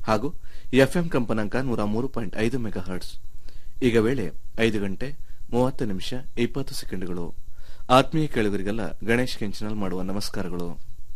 ಹಾಗೂ ಎಫ್ಎಂ ಕಂಪನಾಂಕ ನೂರ ಮೂರು ಪಾಯಿಂಟ್ ಐದು ಮೆಗಾ ಹರ್ಟ್ಸ್ ಈಗ ವೇಳೆ ಐದು ಗಂಟೆ ಮೂವತ್ತು ನಿಮಿಷ ಇಪ್ಪತ್ತು ಸೆಕೆಂಡುಗಳು ಆತ್ಮೀಯ ಕೇಳುಗರಿಗೆಲ್ಲ ಗಣೇಶ್ ಕೆಂಚನಲ್ ಮಾಡುವ ನಮಸ್ಕಾರಗಳು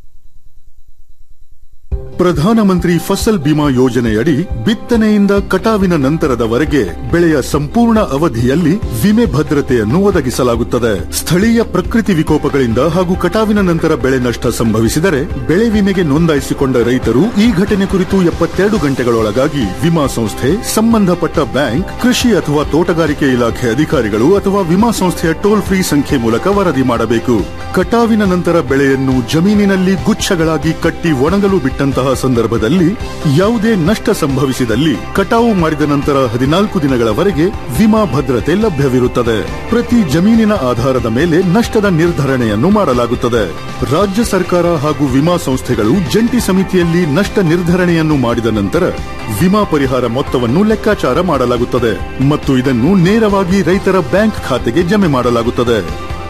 ಪ್ರಧಾನಮಂತ್ರಿ ಫಸಲ್ ಬಿಮಾ ಯೋಜನೆಯಡಿ ಬಿತ್ತನೆಯಿಂದ ಕಟಾವಿನ ನಂತರದವರೆಗೆ ಬೆಳೆಯ ಸಂಪೂರ್ಣ ಅವಧಿಯಲ್ಲಿ ವಿಮೆ ಭದ್ರತೆಯನ್ನು ಒದಗಿಸಲಾಗುತ್ತದೆ ಸ್ಥಳೀಯ ಪ್ರಕೃತಿ ವಿಕೋಪಗಳಿಂದ ಹಾಗೂ ಕಟಾವಿನ ನಂತರ ಬೆಳೆ ನಷ್ಟ ಸಂಭವಿಸಿದರೆ ಬೆಳೆ ವಿಮೆಗೆ ನೋಂದಾಯಿಸಿಕೊಂಡ ರೈತರು ಈ ಘಟನೆ ಕುರಿತು ಎಪ್ಪತ್ತೆರಡು ಗಂಟೆಗಳೊಳಗಾಗಿ ವಿಮಾ ಸಂಸ್ಥೆ ಸಂಬಂಧಪಟ್ಟ ಬ್ಯಾಂಕ್ ಕೃಷಿ ಅಥವಾ ತೋಟಗಾರಿಕೆ ಇಲಾಖೆ ಅಧಿಕಾರಿಗಳು ಅಥವಾ ವಿಮಾ ಸಂಸ್ಥೆಯ ಟೋಲ್ ಫ್ರೀ ಸಂಖ್ಯೆ ಮೂಲಕ ವರದಿ ಮಾಡಬೇಕು ಕಟಾವಿನ ನಂತರ ಬೆಳೆಯನ್ನು ಜಮೀನಿನಲ್ಲಿ ಗುಚ್ಛಗಳಾಗಿ ಕಟ್ಟಿ ಒಣಗಲು ಬಿಟ್ಟಂತಹ ಸಂದರ್ಭದಲ್ಲಿ ಯಾವುದೇ ನಷ್ಟ ಸಂಭವಿಸಿದಲ್ಲಿ ಕಟಾವು ಮಾಡಿದ ನಂತರ ಹದಿನಾಲ್ಕು ದಿನಗಳವರೆಗೆ ವಿಮಾ ಭದ್ರತೆ ಲಭ್ಯವಿರುತ್ತದೆ ಪ್ರತಿ ಜಮೀನಿನ ಆಧಾರದ ಮೇಲೆ ನಷ್ಟದ ನಿರ್ಧರಣೆಯನ್ನು ಮಾಡಲಾಗುತ್ತದೆ ರಾಜ್ಯ ಸರ್ಕಾರ ಹಾಗೂ ವಿಮಾ ಸಂಸ್ಥೆಗಳು ಜಂಟಿ ಸಮಿತಿಯಲ್ಲಿ ನಷ್ಟ ನಿರ್ಧರಣೆಯನ್ನು ಮಾಡಿದ ನಂತರ ವಿಮಾ ಪರಿಹಾರ ಮೊತ್ತವನ್ನು ಲೆಕ್ಕಾಚಾರ ಮಾಡಲಾಗುತ್ತದೆ ಮತ್ತು ಇದನ್ನು ನೇರವಾಗಿ ರೈತರ ಬ್ಯಾಂಕ್ ಖಾತೆಗೆ ಜಮೆ ಮಾಡಲಾಗುತ್ತದೆ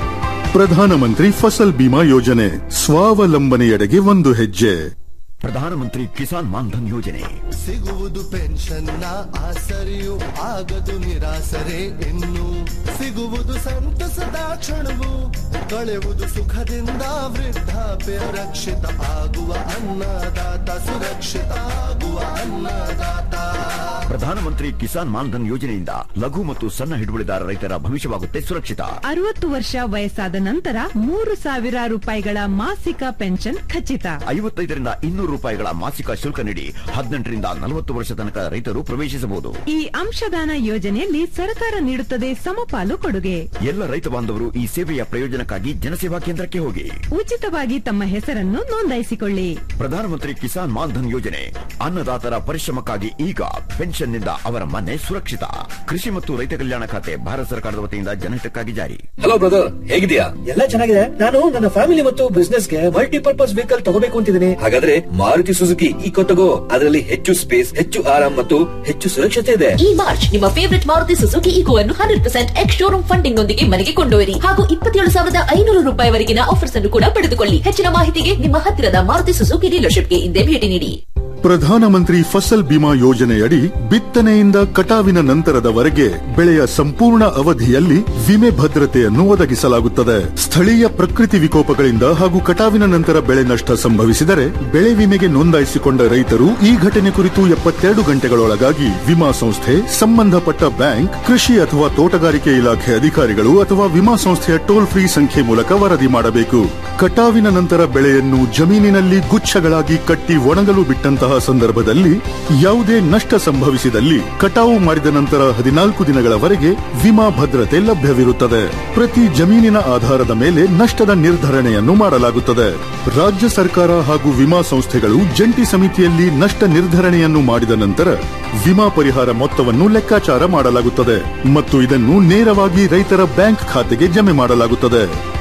ಪ್ರಧಾನಮಂತ್ರಿ ಫಸಲ್ ಬಿಮಾ ಯೋಜನೆ ಸ್ವಾವಲಂಬನೆಯೆಡೆಗೆ ಒಂದು ಹೆಜ್ಜೆ ಪ್ರಧಾನಮಂತ್ರಿ ಕಿಸಾನ್ ಮಾನ್ಧನ್ ಯೋಜನೆ ಸಿಗುವುದು ಪೆನ್ಷನ್ನ ಆಸರೆಯು ಆಗದು ನಿರಾಸರೆ ಇನ್ನು ಸಿಗುವುದು ಸಂತಸದ ಕ್ಷಣವು ಕಳೆವುದು ಸುಖದಿಂದ ವೃದ್ಧಾಪ್ಯ ರಕ್ಷಿತ ಆಗುವ ಅನ್ನದಾತ ಸುರಕ್ಷಿತ ಆಗುವ ಅನ್ನದಾತ ಪ್ರಧಾನಮಂತ್ರಿ ಕಿಸಾನ್ ಮಾನ್ಧನ್ ಯೋಜನೆಯಿಂದ ಲಘು ಮತ್ತು ಸಣ್ಣ ಹಿಡುವಳಿದಾರ ರೈತರ ಭವಿಷ್ಯವಾಗುತ್ತೆ ಸುರಕ್ಷಿತ ಅರವತ್ತು ವರ್ಷ ವಯಸ್ಸಾದ ನಂತರ ಮೂರು ಸಾವಿರ ರೂಪಾಯಿಗಳ ಮಾಸಿಕ ಪೆನ್ಷನ್ ಖಚಿತ ಐವತ್ತೈದರಿಂದ ಇನ್ನೂರು ರೂಪಾಯಿಗಳ ಮಾಸಿಕ ಶುಲ್ಕ ನೀಡಿ ಹದಿನೆಂಟರಿಂದ ನಲವತ್ತು ವರ್ಷ ತನಕ ರೈತರು ಪ್ರವೇಶಿಸಬಹುದು ಈ ಅಂಶದಾನ ಯೋಜನೆಯಲ್ಲಿ ಸರ್ಕಾರ ನೀಡುತ್ತದೆ ಸಮಪಾಲು ಕೊಡುಗೆ ಎಲ್ಲ ರೈತ ಬಾಂಧವರು ಈ ಸೇವೆಯ ಪ್ರಯೋಜನಕ್ಕಾಗಿ ಜನಸೇವಾ ಕೇಂದ್ರಕ್ಕೆ ಹೋಗಿ ಉಚಿತವಾಗಿ ತಮ್ಮ ಹೆಸರನ್ನು ನೋಂದಾಯಿಸಿಕೊಳ್ಳಿ ಪ್ರಧಾನಮಂತ್ರಿ ಕಿಸಾನ್ ಮಾನ್ಧನ್ ಯೋಜನೆ ಅನ್ನದಾತರ ಪರಿಶ್ರಮಕ್ಕಾಗಿ ಈಗ ಪೆನ್ಷನ್ನಿಂದ ಅವರ ಮನೆ ಸುರಕ್ಷಿತ ಕೃಷಿ ಮತ್ತು ರೈತ ಕಲ್ಯಾಣ ಖಾತೆ ಭಾರತ ಸರ್ಕಾರದ ವತಿಯಿಂದ ಜನಹಿತಕ್ಕಾಗಿ ಜಾರಿ ಹಲೋ ಬ್ರದರ್ ಹೇಗಿದ್ಯಾ ಎಲ್ಲ ಚೆನ್ನಾಗಿದೆ ನಾನು ನನ್ನ ಫ್ಯಾಮಿಲಿ ಮತ್ತು ಬಿಸ್ನೆಸ್ ಗೆ ಮಲ್ಟಿಪರ್ಪಸ್ ವೆಹಿಕಲ್ ತಗೋಬೇಕು ಅಂತಿದ್ದೀನಿ ಹಾಗಾದ್ರೆ ಮಾರುತಿ ಸುಜುಕಿ ಈಕೋ ತಗೋ ಅದರಲ್ಲಿ ಹೆಚ್ಚು ಸ್ಪೇಸ್ ಹೆಚ್ಚು ಆರಾಮ್ ಮತ್ತು ಹೆಚ್ಚು ಸುರಕ್ಷತೆ ಇದೆ ಈ ಮಾರ್ಚ್ ನಿಮ್ಮ ಫೇವರಿಟ್ ಮಾರುತಿ ಸುಜುಕಿ ಈಗೋ ಅನ್ನು hundred percent ex showroom funding ನೊಂದಿಗೆ ಮನೆಗೆ ಕೊಂಡೊಯ್ಯಿರಿ ಹಾಗೂ ಇಪ್ಪತ್ತೇಳು ಸಾವಿರದ ಐನೂರು ರೂಪಾಯಿವರೆಗಿನ ಆಫರ್ಸ್ ಅನ್ನು ಕೂಡ ಪಡೆದುಕೊಳ್ಳಿ ಹೆಚ್ಚಿನ ಮಾಹಿತಿಗೆ ನಿಮ್ಮ ಹತ್ತಿರದ ಮಾರುತಿ ಸುಜುಕಿ ಡೀಲರ್ಶಿಪ್ಗೆ ಇಂದೇ ಭೇಟಿ ನೀಡಿ ಪ್ರಧಾನಮಂತ್ರಿ ಫಸಲ್ ಬಿಮಾ ಯೋಜನೆಯಡಿ ಬಿತ್ತನೆಯಿಂದ ಕಟಾವಿನ ನಂತರದವರೆಗೆ ಬೆಳೆಯ ಸಂಪೂರ್ಣ ಅವಧಿಯಲ್ಲಿ ವಿಮೆ ಭದ್ರತೆಯನ್ನು ಒದಗಿಸಲಾಗುತ್ತದೆ ಸ್ಥಳೀಯ ಪ್ರಕೃತಿ ವಿಕೋಪಗಳಿಂದ ಹಾಗೂ ಕಟಾವಿನ ನಂತರ ಬೆಳೆ ನಷ್ಟ ಸಂಭವಿಸಿದರೆ ಬೆಳೆ ವಿಮೆಗೆ ನೋಂದಾಯಿಸಿಕೊಂಡ ರೈತರು ಈ ಘಟನೆ ಕುರಿತು ಎಪ್ಪತ್ತೆರಡು ಗಂಟೆಗಳೊಳಗಾಗಿ ವಿಮಾ ಸಂಸ್ಥೆ ಸಂಬಂಧಪಟ್ಟ ಬ್ಯಾಂಕ್ ಕೃಷಿ ಅಥವಾ ತೋಟಗಾರಿಕೆ ಇಲಾಖೆ ಅಧಿಕಾರಿಗಳು ಅಥವಾ ವಿಮಾ ಸಂಸ್ಥೆಯ ಟೋಲ್ ಫ್ರೀ ಸಂಖ್ಯೆ ಮೂಲಕ ವರದಿ ಮಾಡಬೇಕು ಕಟಾವಿನ ನಂತರ ಬೆಳೆಯನ್ನು ಜಮೀನಿನಲ್ಲಿ ಗುಚ್ಛಗಳಾಗಿ ಕಟ್ಟಿ ಒಣಗಲು ಬಿಟ್ಟಂತಹ ಸಂದರ್ಭದಲ್ಲಿ ಯಾವುದೇ ನಷ್ಟ ಸಂಭವಿಸಿದಲ್ಲಿ ಕಟಾವು ಮಾಡಿದ ನಂತರ ಹದಿನಾಲ್ಕು ದಿನಗಳವರೆಗೆ ವಿಮಾ ಭದ್ರತೆ ಲಭ್ಯವಿರುತ್ತದೆ ಪ್ರತಿ ಜಮೀನಿನ ಆಧಾರದ ಮೇಲೆ ನಷ್ಟದ ನಿರ್ಧರಣೆಯನ್ನು ಮಾಡಲಾಗುತ್ತದೆ ರಾಜ್ಯ ಸರ್ಕಾರ ಹಾಗೂ ವಿಮಾ ಸಂಸ್ಥೆಗಳು ಜಂಟಿ ಸಮಿತಿಯಲ್ಲಿ ನಷ್ಟ ನಿರ್ಧರಣೆಯನ್ನು ಮಾಡಿದ ನಂತರ ವಿಮಾ ಪರಿಹಾರ ಮೊತ್ತವನ್ನು ಲೆಕ್ಕಾಚಾರ ಮಾಡಲಾಗುತ್ತದೆ ಮತ್ತು ಇದನ್ನು ನೇರವಾಗಿ ರೈತರ ಬ್ಯಾಂಕ್ ಖಾತೆಗೆ ಜಮೆ ಮಾಡಲಾಗುತ್ತದೆ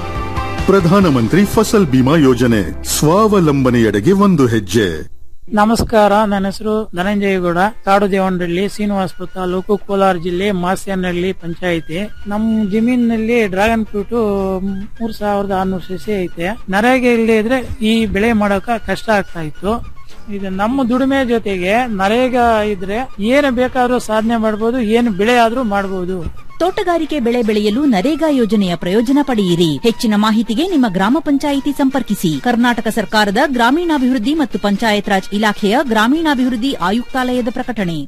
ಪ್ರಧಾನಮಂತ್ರಿ ಫಸಲ್ ಬಿಮಾ ಯೋಜನೆ ಸ್ವಾವಲಂಬನೆಯೆಡೆಗೆ ಒಂದು ಹೆಜ್ಜೆ ನಮಸ್ಕಾರ ನನ್ನ ಹೆಸರು ಧನಂಜಯಗೌಡ ಕಾಡು ದೇವನಹಳ್ಳಿ ಶ್ರೀನಿವಾಸಪುರ ತಾಲೂಕು ಕೋಲಾರ ಜಿಲ್ಲೆ ಮಾಸ್ಯನಹಳ್ಳಿ ಪಂಚಾಯಿತಿ ನಮ್ಮ ಜಮೀನಿನಲ್ಲಿ ಡ್ರ್ಯಾಗನ್ ಫ್ರೂಟ್ ಮೂರ್ ಸಾವಿರದ ಆರ್ನೂರು ಸಸಿ ಐತೆ ನರೇಗೆ ಇಲ್ಲದೆ ಇದ್ರೆ ಈ ಬೆಳೆ ಮಾಡೋಕ ಕಷ್ಟ ಆಗ್ತಾ ಇತ್ತು ಇದು ನಮ್ಮ ದುಡಿಮೆ ಜೊತೆಗೆ ನರೇಗಾ ಇದ್ರೆ ಏನು ಬೇಕಾದ್ರೂ ಸಾಧನೆ ಮಾಡಬಹುದು ಏನು ಬೆಳೆ ಆದ್ರೂ ಮಾಡಬಹುದು ತೋಟಗಾರಿಕೆ ಬೆಳೆ ಬೆಳೆಯಲು ನರೇಗಾ ಯೋಜನೆಯ ಪ್ರಯೋಜನ ಪಡೆಯಿರಿ ಹೆಚ್ಚಿನ ಮಾಹಿತಿಗೆ ನಿಮ್ಮ ಗ್ರಾಮ ಪಂಚಾಯಿತಿ ಸಂಪರ್ಕಿಸಿ ಕರ್ನಾಟಕ ಸರ್ಕಾರದ ಗ್ರಾಮೀಣಾಭಿವೃದ್ಧಿ ಮತ್ತು ಪಂಚಾಯತ್ ರಾಜ್ ಇಲಾಖೆಯ ಗ್ರಾಮೀಣಾಭಿವೃದ್ಧಿ ಆಯುಕ್ತಾಲಯದ ಪ್ರಕಟಣೆ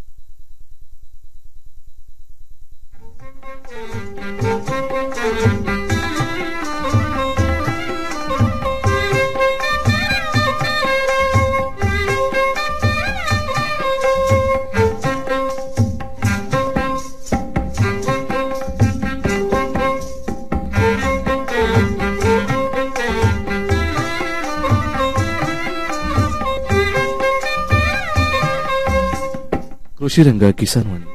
ಕೃಷಿ ರಂಗ ಕಿಸಾನ್ ವಾಣಿ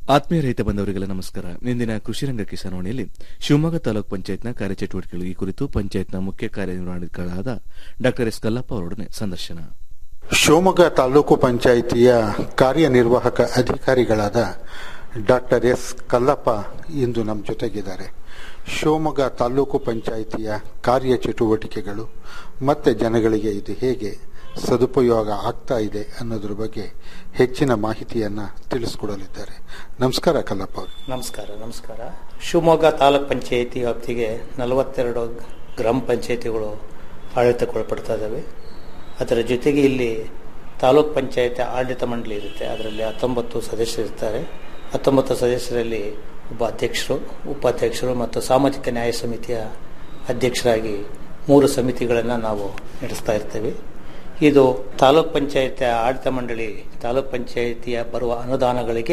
ಆತ್ಮೀಯ ರೈತ ಬಂದವರಿಗೆಲ್ಲ ನಮಸ್ಕಾರ ಇಂದಿನ ಕೃಷಿ ರಂಗ ಕಿಸಾನವಾಣಿಯಲ್ಲಿ ಶಿವಮೊಗ್ಗ ತಾಲೂಕ್ ಪಂಚಾಯತ್ನ ಕಾರ್ಯಚಟುವಟಿಕೆಗಳು ಈ ಕುರಿತು ಪಂಚಾಯತ್ನ ಮುಖ್ಯ ಕಾರ್ಯನಿರ್ವಹಣಾಧಿಕಾರಿಗಳಾದ ಡಾ ಎಸ್ ಕಲ್ಲಪ್ಪ ಅವರೊಡನೆ ಸಂದರ್ಶನ ಶಿವಮೊಗ್ಗ ತಾಲೂಕು ಪಂಚಾಯಿತಿಯ ಕಾರ್ಯನಿರ್ವಾಹಕ ಅಧಿಕಾರಿಗಳಾದ ಡಾಕ್ಟರ್ ಎಸ್ ಕಲ್ಲಪ್ಪ ಇಂದು ನಮ್ಮ ಜೊತೆಗಿದ್ದಾರೆ ಶಿವಮೊಗ್ಗ ತಾಲೂಕು ಪಂಚಾಯಿತಿಯ ಕಾರ್ಯಚಟುವಟಿಕೆಗಳು ಮತ್ತೆ ಜನಗಳಿಗೆ ಇದು ಹೇಗೆ ಸದುಪಯೋಗ ಆಗ್ತಾ ಇದೆ ಅನ್ನೋದ್ರ ಬಗ್ಗೆ ಹೆಚ್ಚಿನ ಮಾಹಿತಿಯನ್ನ ತಿಳಿಸ್ಕೊಡಲಿದ್ದಾರೆ ನಮಸ್ಕಾರ ಕಲ್ಲಪ್ಪ ಅವರು ನಮಸ್ಕಾರ ನಮಸ್ಕಾರ ಶಿವಮೊಗ್ಗ ತಾಲೂಕ್ ಪಂಚಾಯಿತಿ ವ್ಯಾಪ್ತಿಗೆ ನಲವತ್ತೆರಡು ಗ್ರಾಮ ಪಂಚಾಯಿತಿಗಳು ಆಡಳಿತಕ್ಕೊಳಪಡ್ತಾ ಇದ್ದಾವೆ ಅದರ ಜೊತೆಗೆ ಇಲ್ಲಿ ತಾಲೂಕ್ ಪಂಚಾಯತ್ ಆಡಳಿತ ಮಂಡಳಿ ಇರುತ್ತೆ ಅದರಲ್ಲಿ ಹತ್ತೊಂಬತ್ತು ಸದಸ್ಯರಿರ್ತಾರೆ ಹತ್ತೊಂಬತ್ತು ಸದಸ್ಯರಲ್ಲಿ ಒಬ್ಬ ಅಧ್ಯಕ್ಷರು ಉಪಾಧ್ಯಕ್ಷರು ಮತ್ತು ಸಾಮಾಜಿಕ ನ್ಯಾಯ ಸಮಿತಿಯ ಅಧ್ಯಕ್ಷರಾಗಿ ಮೂರು ಸಮಿತಿಗಳನ್ನು ನಾವು ನಡೆಸ್ತಾ ಇರ್ತೇವೆ ಇದು ತಾಲೂಕ್ ಪಂಚಾಯತ್ ಆಡಳಿತ ಮಂಡಳಿ ತಾಲೂಕ್ ಪಂಚಾಯಿತಿಯ ಬರುವ ಅನುದಾನಗಳಿಗೆ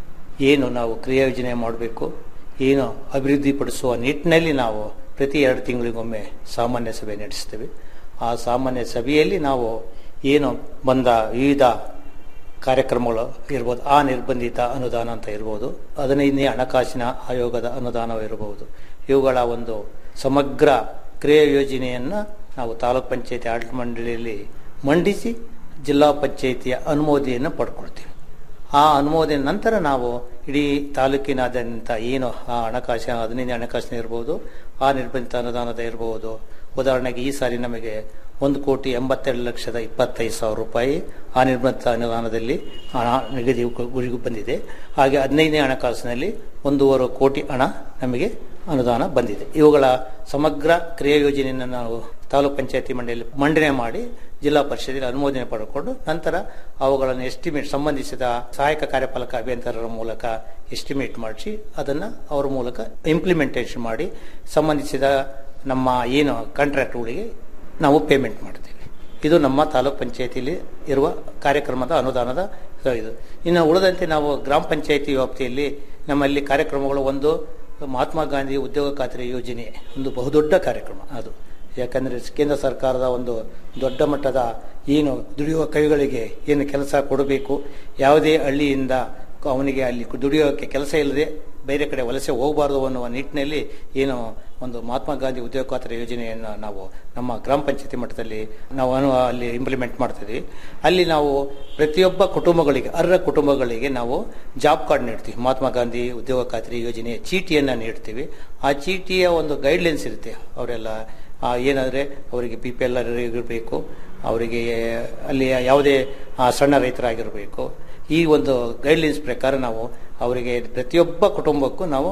ಏನು ನಾವು ಕ್ರಿಯಾಯೋಜನೆ ಮಾಡಬೇಕು ಏನು ಅಭಿವೃದ್ಧಿಪಡಿಸುವ ನಿಟ್ಟಿನಲ್ಲಿ ನಾವು ಪ್ರತಿ ಎರಡು ತಿಂಗಳಿಗೊಮ್ಮೆ ಸಾಮಾನ್ಯ ಸಭೆ ನಡೆಸ್ತೇವೆ ಆ ಸಾಮಾನ್ಯ ಸಭೆಯಲ್ಲಿ ನಾವು ಏನು ಬಂದ ವಿವಿಧ ಕಾರ್ಯಕ್ರಮಗಳು ಇರ್ಬೋದು ಆ ನಿರ್ಬಂಧಿತ ಅನುದಾನ ಅಂತ ಇರ್ಬೋದು ಹದಿನೈದನೇ ಹಣಕಾಸಿನ ಆಯೋಗದ ಅನುದಾನ ಇರಬಹುದು ಇವುಗಳ ಒಂದು ಸಮಗ್ರ ಕ್ರಿಯಾ ಯೋಜನೆಯನ್ನು ನಾವು ತಾಲೂಕ್ ಪಂಚಾಯತಿ ಆಡಳಿತ ಮಂಡಳಿಯಲ್ಲಿ ಮಂಡಿಸಿ ಜಿಲ್ಲಾ ಪಂಚಾಯಿತಿಯ ಅನುಮೋದನೆಯನ್ನು ಪಡ್ಕೊಳ್ತೀವಿ ಆ ಅನುಮೋದನೆ ನಂತರ ನಾವು ಇಡೀ ತಾಲೂಕಿನಾದ್ಯಂತ ಏನು ಆ ಹಣಕಾಸಿನ ಹದಿನೈದು ಹಣಕಾಸಿನ ಇರ್ಬೋದು ಆ ನಿರ್ಬಂಧಿತ ಅನುದಾನದ ಇರಬಹುದು ಉದಾಹರಣೆಗೆ ಈ ಸಾರಿ ನಮಗೆ ಒಂದು ಕೋಟಿ ಎಂಬತ್ತೆರಡು ಲಕ್ಷದ ಇಪ್ಪತ್ತೈದು ಸಾವಿರ ರೂಪಾಯಿ ಆ ನಿರ್ಬಂಧಿತ ಅನುದಾನದಲ್ಲಿ ಹಣ ನಿಗದಿ ಗುರಿಗೂ ಬಂದಿದೆ ಹಾಗೆ ಹದಿನೈದನೇ ಹಣಕಾಸಿನಲ್ಲಿ ಒಂದೂವರೆ ಕೋಟಿ ಹಣ ನಮಗೆ ಅನುದಾನ ಬಂದಿದೆ ಇವುಗಳ ಸಮಗ್ರ ಕ್ರಿಯಾ ಯೋಜನೆಯನ್ನು ನಾವು ತಾಲೂಕ್ ಪಂಚಾಯತಿ ಮಂಡಳಿಯಲ್ಲಿ ಮಂಡನೆ ಮಾಡಿ ಜಿಲ್ಲಾ ಪರಿಷತ್ತಿಗೆ ಅನುಮೋದನೆ ಪಡೆದುಕೊಂಡು ನಂತರ ಅವುಗಳನ್ನು ಎಸ್ಟಿಮೇಟ್ ಸಂಬಂಧಿಸಿದ ಸಹಾಯಕ ಕಾರ್ಯಪಾಲಕ ಅಭಿಯಂತರರ ಮೂಲಕ ಎಸ್ಟಿಮೇಟ್ ಮಾಡಿಸಿ ಅದನ್ನು ಅವರ ಮೂಲಕ ಇಂಪ್ಲಿಮೆಂಟೇಷನ್ ಮಾಡಿ ಸಂಬಂಧಿಸಿದ ನಮ್ಮ ಏನು ಕಾಂಟ್ರಾಕ್ಟ್ಗಳಿಗೆ ನಾವು ಪೇಮೆಂಟ್ ಮಾಡ್ತೀವಿ ಇದು ನಮ್ಮ ತಾಲೂಕ್ ಪಂಚಾಯತಿಯಲ್ಲಿ ಇರುವ ಕಾರ್ಯಕ್ರಮದ ಅನುದಾನದ ಇದು ಇನ್ನು ಉಳಿದಂತೆ ನಾವು ಗ್ರಾಮ ಪಂಚಾಯತಿ ವ್ಯಾಪ್ತಿಯಲ್ಲಿ ನಮ್ಮಲ್ಲಿ ಕಾರ್ಯಕ್ರಮಗಳು ಒಂದು ಮಹಾತ್ಮ ಗಾಂಧಿ ಉದ್ಯೋಗ ಖಾತ್ರಿ ಯೋಜನೆ ಒಂದು ಬಹುದೊಡ್ಡ ಕಾರ್ಯಕ್ರಮ ಅದು ಯಾಕಂದ್ರೆ ಕೇಂದ್ರ ಸರ್ಕಾರದ ಒಂದು ದೊಡ್ಡ ಮಟ್ಟದ ಏನು ದುಡಿಯುವ ಕೈಗಳಿಗೆ ಏನು ಕೆಲಸ ಕೊಡಬೇಕು ಯಾವುದೇ ಹಳ್ಳಿಯಿಂದ ಅವನಿಗೆ ಅಲ್ಲಿ ದುಡಿಯೋಕೆ ಕೆಲಸ ಇಲ್ಲದೆ ಬೇರೆ ಕಡೆ ವಲಸೆ ಹೋಗಬಾರದು ಅನ್ನುವ ನಿಟ್ಟಿನಲ್ಲಿ ಏನು ಒಂದು ಮಹಾತ್ಮ ಗಾಂಧಿ ಉದ್ಯೋಗ ಖಾತ್ರಿ ಯೋಜನೆಯನ್ನು ನಾವು ನಮ್ಮ ಗ್ರಾಮ ಪಂಚಾಯತಿ ಮಟ್ಟದಲ್ಲಿ ನಾವು ಅನು ಅಲ್ಲಿ ಇಂಪ್ಲಿಮೆಂಟ್ ಮಾಡ್ತಿದ್ವಿ ಅಲ್ಲಿ ನಾವು ಪ್ರತಿಯೊಬ್ಬ ಕುಟುಂಬಗಳಿಗೆ ಅರ್ಹ ಕುಟುಂಬಗಳಿಗೆ ನಾವು ಜಾಬ್ ಕಾರ್ಡ್ ನೀಡ್ತೀವಿ ಮಹಾತ್ಮ ಗಾಂಧಿ ಉದ್ಯೋಗ ಖಾತ್ರಿ ಯೋಜನೆಯ ಚೀಟಿಯನ್ನು ನೀಡ್ತೀವಿ ಆ ಚೀಟಿಯ ಒಂದು ಗೈಡ್ಲೈನ್ಸ್ ಇರುತ್ತೆ ಅವರೆಲ್ಲ ಏನಾದರೆ ಅವರಿಗೆ ಬಿ ಪಿ ಎಲ್ ಇರಬೇಕು ಅವರಿಗೆ ಅಲ್ಲಿ ಯಾವುದೇ ಸಣ್ಣ ರೈತರಾಗಿರಬೇಕು ಈ ಒಂದು ಗೈಡ್ಲೈನ್ಸ್ ಪ್ರಕಾರ ನಾವು ಅವರಿಗೆ ಪ್ರತಿಯೊಬ್ಬ ಕುಟುಂಬಕ್ಕೂ ನಾವು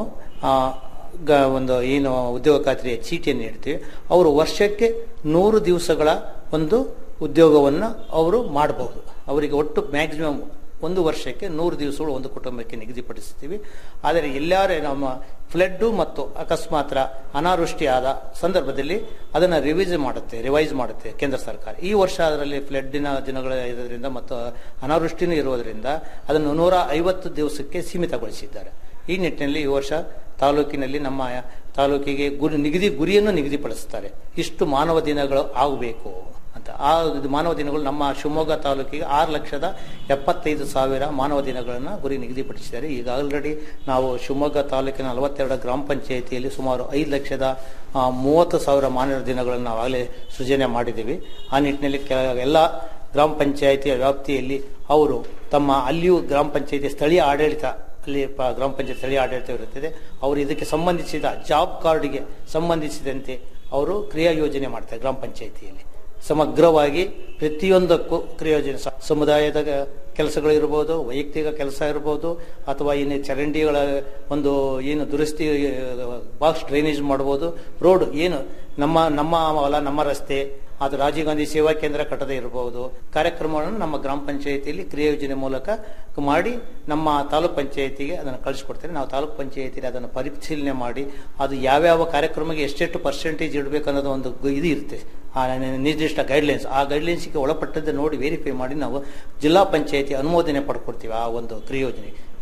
ಒಂದು ಏನು ಉದ್ಯೋಗ ಖಾತ್ರಿಯ ಚೀಟಿಯನ್ನು ನೀಡ್ತೀವಿ ಅವರು ವರ್ಷಕ್ಕೆ ನೂರು ದಿವಸಗಳ ಒಂದು ಉದ್ಯೋಗವನ್ನು ಅವರು ಮಾಡಬಹುದು ಅವರಿಗೆ ಒಟ್ಟು ಮ್ಯಾಕ್ಸಿಮಮ್ ಒಂದು ವರ್ಷಕ್ಕೆ ನೂರು ದಿವಸಗಳು ಒಂದು ಕುಟುಂಬಕ್ಕೆ ನಿಗದಿಪಡಿಸ್ತೀವಿ ಆದರೆ ಎಲ್ಲಾರೇ ನಮ್ಮ ಫ್ಲಡ್ಡು ಮತ್ತು ಅಕಸ್ಮಾತ್ ಅನಾವೃಷ್ಟಿ ಆದ ಸಂದರ್ಭದಲ್ಲಿ ಅದನ್ನು ರಿವೈಸ್ ಮಾಡುತ್ತೆ ರಿವೈಸ್ ಮಾಡುತ್ತೆ ಕೇಂದ್ರ ಸರ್ಕಾರ ಈ ವರ್ಷ ಅದರಲ್ಲಿ ಫ್ಲಡ್ಡಿನ ದಿನಗಳ ಇರೋದ್ರಿಂದ ಮತ್ತು ಅನಾವೃಷ್ಟಿನೂ ಇರೋದ್ರಿಂದ ಅದನ್ನು ನೂರ ಐವತ್ತು ದಿವಸಕ್ಕೆ ಸೀಮಿತಗೊಳಿಸಿದ್ದಾರೆ ಈ ನಿಟ್ಟಿನಲ್ಲಿ ಈ ವರ್ಷ ತಾಲೂಕಿನಲ್ಲಿ ನಮ್ಮ ತಾಲೂಕಿಗೆ ಗುರಿ ನಿಗದಿ ಗುರಿಯನ್ನು ನಿಗದಿಪಡಿಸುತ್ತಾರೆ ಇಷ್ಟು ಮಾನವ ದಿನಗಳು ಆಗಬೇಕು ಅಂತ ಆ ಮಾನವ ದಿನಗಳು ನಮ್ಮ ಶಿವಮೊಗ್ಗ ತಾಲೂಕಿಗೆ ಆರು ಲಕ್ಷದ ಎಪ್ಪತ್ತೈದು ಸಾವಿರ ಮಾನವ ದಿನಗಳನ್ನು ಗುರಿ ನಿಗದಿಪಡಿಸಿದ್ದಾರೆ ಈಗ ಆಲ್ರೆಡಿ ನಾವು ಶಿವಮೊಗ್ಗ ತಾಲೂಕಿನ ನಲವತ್ತೆರಡು ಗ್ರಾಮ ಪಂಚಾಯಿತಿಯಲ್ಲಿ ಸುಮಾರು ಐದು ಲಕ್ಷದ ಮೂವತ್ತು ಸಾವಿರ ಮಾನವ ದಿನಗಳನ್ನು ನಾವು ಆಗಲೇ ಸೃಜನೆ ಮಾಡಿದ್ದೀವಿ ಆ ನಿಟ್ಟಿನಲ್ಲಿ ಕೆಲ ಎಲ್ಲ ಗ್ರಾಮ ಪಂಚಾಯಿತಿಯ ವ್ಯಾಪ್ತಿಯಲ್ಲಿ ಅವರು ತಮ್ಮ ಅಲ್ಲಿಯೂ ಗ್ರಾಮ ಪಂಚಾಯಿತಿ ಸ್ಥಳೀಯ ಆಡಳಿತ ಅಲ್ಲಿ ಗ್ರಾಮ ಪಂಚಾಯತ್ ಸ್ಥಳೀಯ ಆಡಳಿತ ಇರುತ್ತದೆ ಅವರು ಇದಕ್ಕೆ ಸಂಬಂಧಿಸಿದ ಜಾಬ್ ಕಾರ್ಡ್ಗೆ ಸಂಬಂಧಿಸಿದಂತೆ ಅವರು ಕ್ರಿಯಾ ಯೋಜನೆ ಮಾಡ್ತಾರೆ ಗ್ರಾಮ ಪಂಚಾಯಿತಿಯಲ್ಲಿ ಸಮಗ್ರವಾಗಿ ಪ್ರತಿಯೊಂದಕ್ಕೂ ಕ್ರಿಯೋಜನೆ ಸಮುದಾಯದ ಕೆಲಸಗಳಿರ್ಬೋದು ವೈಯಕ್ತಿಕ ಕೆಲಸ ಇರ್ಬೋದು ಅಥವಾ ಇನ್ನು ಚರಂಡಿಗಳ ಒಂದು ಏನು ದುರಸ್ತಿ ಬಾಕ್ಸ್ ಡ್ರೈನೇಜ್ ಮಾಡ್ಬೋದು ರೋಡ್ ಏನು ನಮ್ಮ ನಮ್ಮ ಹೊಲ ನಮ್ಮ ರಸ್ತೆ ಅದು ರಾಜೀವ್ ಗಾಂಧಿ ಸೇವಾ ಕೇಂದ್ರ ಕಟ್ಟದೆ ಇರಬಹುದು ಕಾರ್ಯಕ್ರಮಗಳನ್ನು ನಮ್ಮ ಗ್ರಾಮ ಪಂಚಾಯಿತಿಯಲ್ಲಿ ಕ್ರಿಯಾ ಯೋಜನೆ ಮೂಲಕ ಮಾಡಿ ನಮ್ಮ ತಾಲೂಕ್ ಪಂಚಾಯಿತಿಗೆ ಅದನ್ನು ಕಳಿಸ್ಕೊಡ್ತೇವೆ ನಾವು ತಾಲೂಕ್ ಪಂಚಾಯಿತಿಯಲ್ಲಿ ಅದನ್ನು ಪರಿಶೀಲನೆ ಮಾಡಿ ಅದು ಯಾವ್ಯಾವ ಕಾರ್ಯಕ್ರಮಕ್ಕೆ ಎಷ್ಟೆಷ್ಟು ಪರ್ಸೆಂಟೇಜ್ ಇಡಬೇಕು ಅನ್ನೋದು ಒಂದು ಇದು ಇರುತ್ತೆ ಆ ನಿರ್ದಿಷ್ಟ ಗೈಡ್ಲೈನ್ಸ್ ಆ ಗೈಡ್ಲೈನ್ಸ್ಗೆ ಒಳಪಟ್ಟದ್ದು ನೋಡಿ ವೆರಿಫೈ ಮಾಡಿ ನಾವು ಜಿಲ್ಲಾ ಪಂಚಾಯಿತಿ ಅನುಮೋದನೆ ಪಡ್ಕೊಡ್ತೀವಿ ಆ ಒಂದು ಕ್ರಿಯೋಜನೆ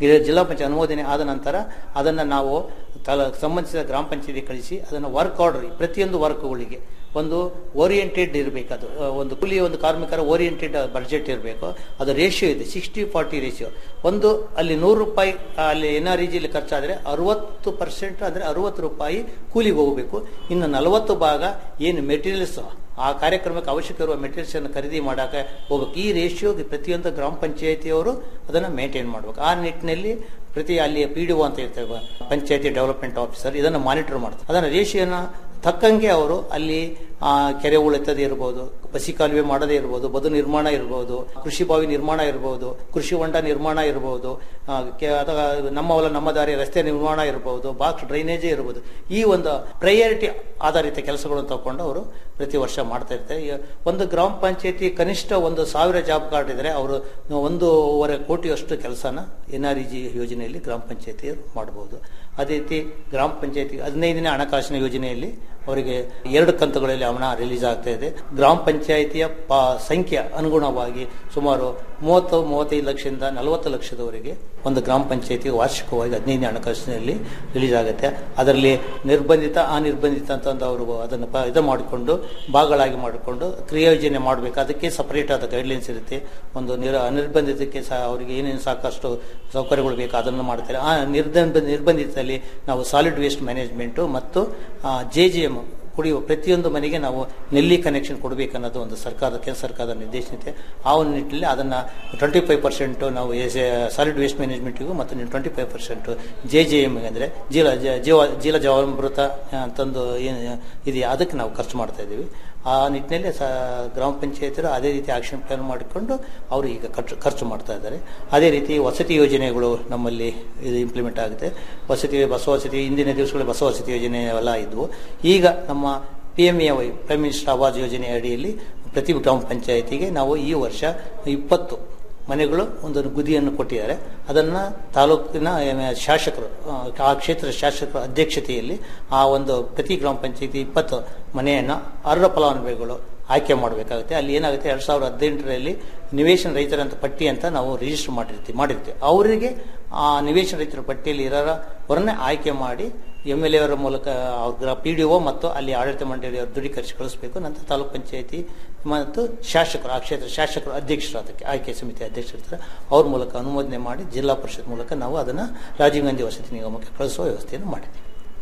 ಈ ಜಿಲ್ಲಾ ಪಂಚಾಯತ್ ಅನುಮೋದನೆ ಆದ ನಂತರ ಅದನ್ನ ನಾವು ತಲ ಸಂಬಂಧಿಸಿದ ಗ್ರಾಮ ಪಂಚಾಯತಿ ಕಳಿಸಿ ಅದನ್ನು ವರ್ಕ್ ಆರ್ಡರ್ ಪ್ರತಿಯೊಂದು ವರ್ಕ್ಗಳಿಗೆ ಒಂದು ಓರಿಯೆಂಟೆಡ್ ಇರಬೇಕು ಅದು ಆ, ಒಂದು ಕೂಲಿ ಒಂದು ಕಾರ್ಮಿಕರ ಓರಿಯೆಂಟೆಡ್ ಬಡ್ಜೆಟ್ ಇರಬೇಕು ಅದು ರೇಷಿಯೋ ಇದೆ ಸಿಕ್ಸ್ಟಿ ಫಾರ್ಟಿ ರೇಷಿಯೋ ಒಂದು ಅಲ್ಲಿ ನೂರು ರೂಪಾಯಿ ಆ, ಅಲ್ಲಿ ಎನ್ ಆರ್ ಇಜಿಲಿ ಖರ್ಚಾದ್ರೆ ಅರವತ್ತು ಪರ್ಸೆಂಟ್ ಅಂದ್ರೆ ಅರವತ್ತು ರೂಪಾಯಿ ಕೂಲಿಗೆ ಹೋಗಬೇಕು ಇನ್ನು ನಲವತ್ತು ಭಾಗ ಏನು ಮೆಟೀರಿಯಲ್ಸ್ ಆ ಕಾರ್ಯಕ್ರಮಕ್ಕೆ ಅವಶ್ಯಕ ಇರುವ ಮೆಟೀರಿಯಲ್ಸ್ ಅನ್ನು ಖರೀದಿ ಮಾಡಕ್ಕೆ ಹೋಗ್ಬೇಕು ಈ ರೇಷಿಯೋಗೆ ಪ್ರತಿಯೊಂದು ಗ್ರಾಮ ಪಂಚಾಯತಿಯವರು ಅದನ್ನು ಮೇಂಟೈನ್ ಮಾಡಬೇಕು ಆ ನಿಟ್ಟಿನಲ್ಲಿ ಪ್ರತಿ ಅಲ್ಲಿ ಪಿ ಡಿ ಒ ಅಂತ ಇರ್ತೇವೆ ಪಂಚಾಯತಿ ಡೆವಲಪ್ಮೆಂಟ್ ಆಫೀಸರ್ ಇದನ್ನು ಮಾನಿಟರ್ ಮಾಡ್ತಾರೆ ಅದನ್ನು ರೇಷಿಯೋನ ತಕ್ಕಂಗೆ ಅವರು ಅಲ್ಲಿ ಆ, ಕೆರೆ ಉಳಿತದೇ ಇರ್ಬೋದು ಬಸಿ ಕಾಲುವೆ ಮಾಡದೇ ಇರ್ಬೋದು ಬದು ನಿರ್ಮಾಣ ಇರ್ಬೋದು ಕೃಷಿ ಬಾವಿ ನಿರ್ಮಾಣ ಇರ್ಬೋದು ಕೃಷಿ ಹೊಂಡ ನಿರ್ಮಾಣ ಇರ್ಬೋದು ಆ, ಕೆ- ಅಥವಾ ನಮ್ಮ ಹೊಲ ನಮ್ಮ ದಾರಿ ರಸ್ತೆ ನಿರ್ಮಾಣ ಇರ್ಬೋದು ಬಾಕ್ಸ್ ಡ್ರೈನೇಜೇ ಇರ್ಬೋದು ಈ ಒಂದು ಪ್ರಯಾರಿಟಿ ಆಧಾರಿತ ಕೆಲಸಗಳನ್ನು ತಗೊಂಡು ಅವರು ಪ್ರತಿ ವರ್ಷ ಮಾಡ್ತಾ ಇರ್ತಾರೆ ಈ ಒಂದು ಗ್ರಾಮ ಪಂಚಾಯತಿ ಕನಿಷ್ಠ ಒಂದು ಸಾವಿರ ಜಾಬ್ ಕಾರ್ಡ್ ಇದ್ರೆ ಅವರು ಒಂದೂವರೆ ಕೋಟಿಯಷ್ಟು ಕೆಲಸನ ಎನ್ ಆರ್ ಇ ಜಿ ಯೋಜನೆಯಲ್ಲಿ ಗ್ರಾಮ ಪಂಚಾಯತಿಯರು ಮಾಡಬಹುದು ಅದೇ ರೀತಿ ಗ್ರಾಮ ಪಂಚಾಯತಿ ಹದಿನೈದನೇ ಹಣಕಾಸಿನ ಯೋಜನೆಯಲ್ಲಿ ಅವರಿಗೆ ಎರಡು ಕಂತುಗಳಲ್ಲಿ ಹಣ ರಿಲೀಸ್ ಆಗ್ತಾ ಇದೆ ಗ್ರಾಮ ಪಂಚಾಯಿತಿಯ ಪ ಸಂಖ್ಯೆ ಅನುಗುಣವಾಗಿ ಸುಮಾರು ಮೂವತ್ತು ಮೂವತ್ತೈದು ಲಕ್ಷದಿಂದ ನಲವತ್ತು ಲಕ್ಷದವರೆಗೆ ಒಂದು ಗ್ರಾಮ ಪಂಚಾಯತಿ ವಾರ್ಷಿಕವಾಗಿ ಹದಿನೈದನೇ ಹಣಕಾಸಿನಲ್ಲಿ ರಿಲೀಸ್ ಆಗುತ್ತೆ ಅದರಲ್ಲಿ ನಿರ್ಬಂಧಿತ ಅನಿರ್ಬಂಧಿತ ಅಂತಂದು ಅವರು ಅದನ್ನು ಪ- ಇದು ಮಾಡಿಕೊಂಡು ಭಾಗಗಳಾಗಿ ಮಾಡಿಕೊಂಡು ಕ್ರಿಯೋಜನೆ ಮಾಡಬೇಕು ಅದಕ್ಕೆ ಸಪರೇಟ್ ಆದ ಗೈಡ್ಲೈನ್ಸ್ ಇರುತ್ತೆ ಒಂದು ನಿರ ಅನಿರ್ಬಂಧಿತಕ್ಕೆ ಸಹ ಅವರಿಗೆ ಏನೇನು ಸಾಕಷ್ಟು ಸೌಕರ್ಯಗಳು ಬೇಕು ಅದನ್ನು ಮಾಡ್ತಾರೆ ಆ ನಿರ್ಬಂಧ ನಿರ್ಬಂಧಿತದಲ್ಲಿ ನಾವು ಸಾಲಿಡ್ ವೇಸ್ಟ್ ಮ್ಯಾನೇಜ್ಮೆಂಟು ಮತ್ತು ಜೆ ಜಿ ಎಮ್ ಕುಡಿಯುವ ಪ್ರತಿಯೊಂದು ಮನೆಗೆ ನಾವು ನೆಲ್ಲಿ ಕನೆಕ್ಷನ್ ಕೊಡಬೇಕನ್ನೋದು ಒಂದು ಸರ್ಕಾರದ ಕೇಂದ್ರ ಸರ್ಕಾರದ ನಿರ್ದೇಶನ ಇದೆ ಆ ಒಂದು ನಿಟ್ಟಿನಲ್ಲಿ ಅದನ್ನು ಟ್ವೆಂಟಿ ಫೈವ್ ಪರ್ಸೆಂಟ್ ನಾವು ಸಾಲಿಡ್ ವೇಸ್ಟ್ ಮ್ಯಾನೇಜ್ಮೆಂಟಿಗೂ ಮತ್ತು twenty five percent J J M ಅಂದರೆ ಜೀಲ ಜ- ಜೀವ ಜೀಲ ಜೀವಾಮೃತ ಅಂತಂದು ಏನು ಇದೆಯಾ ಅದಕ್ಕೆ ನಾವು ಖರ್ಚು ಮಾಡ್ತಾ ಇದ್ದೀವಿ ಆ ನಿಟ್ಟಿನಲ್ಲಿ ಸ ಗ್ರಾಮ ಪಂಚಾಯತಿರು ಅದೇ ರೀತಿ ಆಕ್ಷನ್ ಪ್ಲಾನ್ ಮಾಡಿಕೊಂಡು ಅವರು ಈಗ ಖರ್ಚು ಖರ್ಚು ಮಾಡ್ತಾ ಇದ್ದಾರೆ ಅದೇ ರೀತಿ ವಸತಿ ಯೋಜನೆಗಳು ನಮ್ಮಲ್ಲಿ ಇದು ಇಂಪ್ಲಿಮೆಂಟ್ ಆಗುತ್ತೆ ವಸತಿ ಬಸ ವಸತಿ ಇಂದಿನ ದಿವಸಗಳಲ್ಲಿ ಬಸ ವಸತಿ ಯೋಜನೆ ಎಲ್ಲ ಇದ್ವು ಈಗ ನಮ್ಮ P M A Y prime minister Awas ಯೋಜನೆ ಅಡಿಯಲ್ಲಿ ಪ್ರತಿ ಗ್ರಾಮ ಪಂಚಾಯತಿಗೆ ನಾವು ಈ ವರ್ಷ ಇಪ್ಪತ್ತು ಮನೆಗಳು ಒಂದು ಗುದಿಯನ್ನು ಕೊಟ್ಟಿದ್ದಾರೆ ಅದನ್ನ ತಾಲೂಕಿನ ಆ, ಶಾಸಕರು ಆ, ಆ ಕ್ಷೇತ್ರದ ಶಾಸಕರ ಅಧ್ಯಕ್ಷತೆಯಲ್ಲಿ ಆ ಒಂದು ಪ್ರತಿ ಗ್ರಾಮ ಪಂಚಾಯತಿ ಇಪ್ಪತ್ತು ಮನೆಯನ್ನ ಅರ್ಹ ಫಲಾನುಭವಿಗಳು ಆಯ್ಕೆ ಮಾಡಬೇಕಾಗುತ್ತೆ ಅಲ್ಲಿ ಏನಾಗುತ್ತೆ ಎರಡ್ ಸಾವಿರದ ಹದಿನೆಂಟರಲ್ಲಿ ನಿವೇಶನ ರೈತರಂತ ಪಟ್ಟಿ ಅಂತ ನಾವು ರಿಜಿಸ್ಟರ್ ಮಾಡಿರ್ತೀವಿ ಮಾಡಿರ್ತೀವಿ ಅವರಿಗೆ ಆ ನಿವೇಶನ ರೈತರ ಪಟ್ಟಿಯಲ್ಲಿ ಇರೋರವರನ್ನೇ ಆಯ್ಕೆ ಮಾಡಿ ಎಮ್ ಎಲ್ ಎ ಅವರ ಮೂಲಕ ಅವ್ರ ಪಿ ಡಿ ಒ ಮತ್ತು ಅಲ್ಲಿ ಆಡಳಿತ ಮಂಡಳಿಯವರು ದೃಢೀಕರಿಸಿ ಕಳಿಸಬೇಕು ನಂತರ ತಾಲೂಕ್ ಪಂಚಾಯತಿ ಮತ್ತು ಶಾಸಕರು ಆ ಕ್ಷೇತ್ರ ಶಾಸಕರು ಅಧ್ಯಕ್ಷರು ಅದಕ್ಕೆ ಆಯ್ಕೆ ಸಮಿತಿ ಅಧ್ಯಕ್ಷರಿರ್ತಾರೆ ಅವ್ರ ಮೂಲಕ ಅನುಮೋದನೆ ಮಾಡಿ ಜಿಲ್ಲಾ ಪರಿಷತ್ ಮೂಲಕ ನಾವು ಅದನ್ನು ರಾಜೀವ್ ಗಾಂಧಿ ವಸತಿ ನಿಗಮಕ್ಕೆ ಕಳಿಸುವ ವ್ಯವಸ್ಥೆಯನ್ನು ಮಾಡಿದ್ದೀವಿ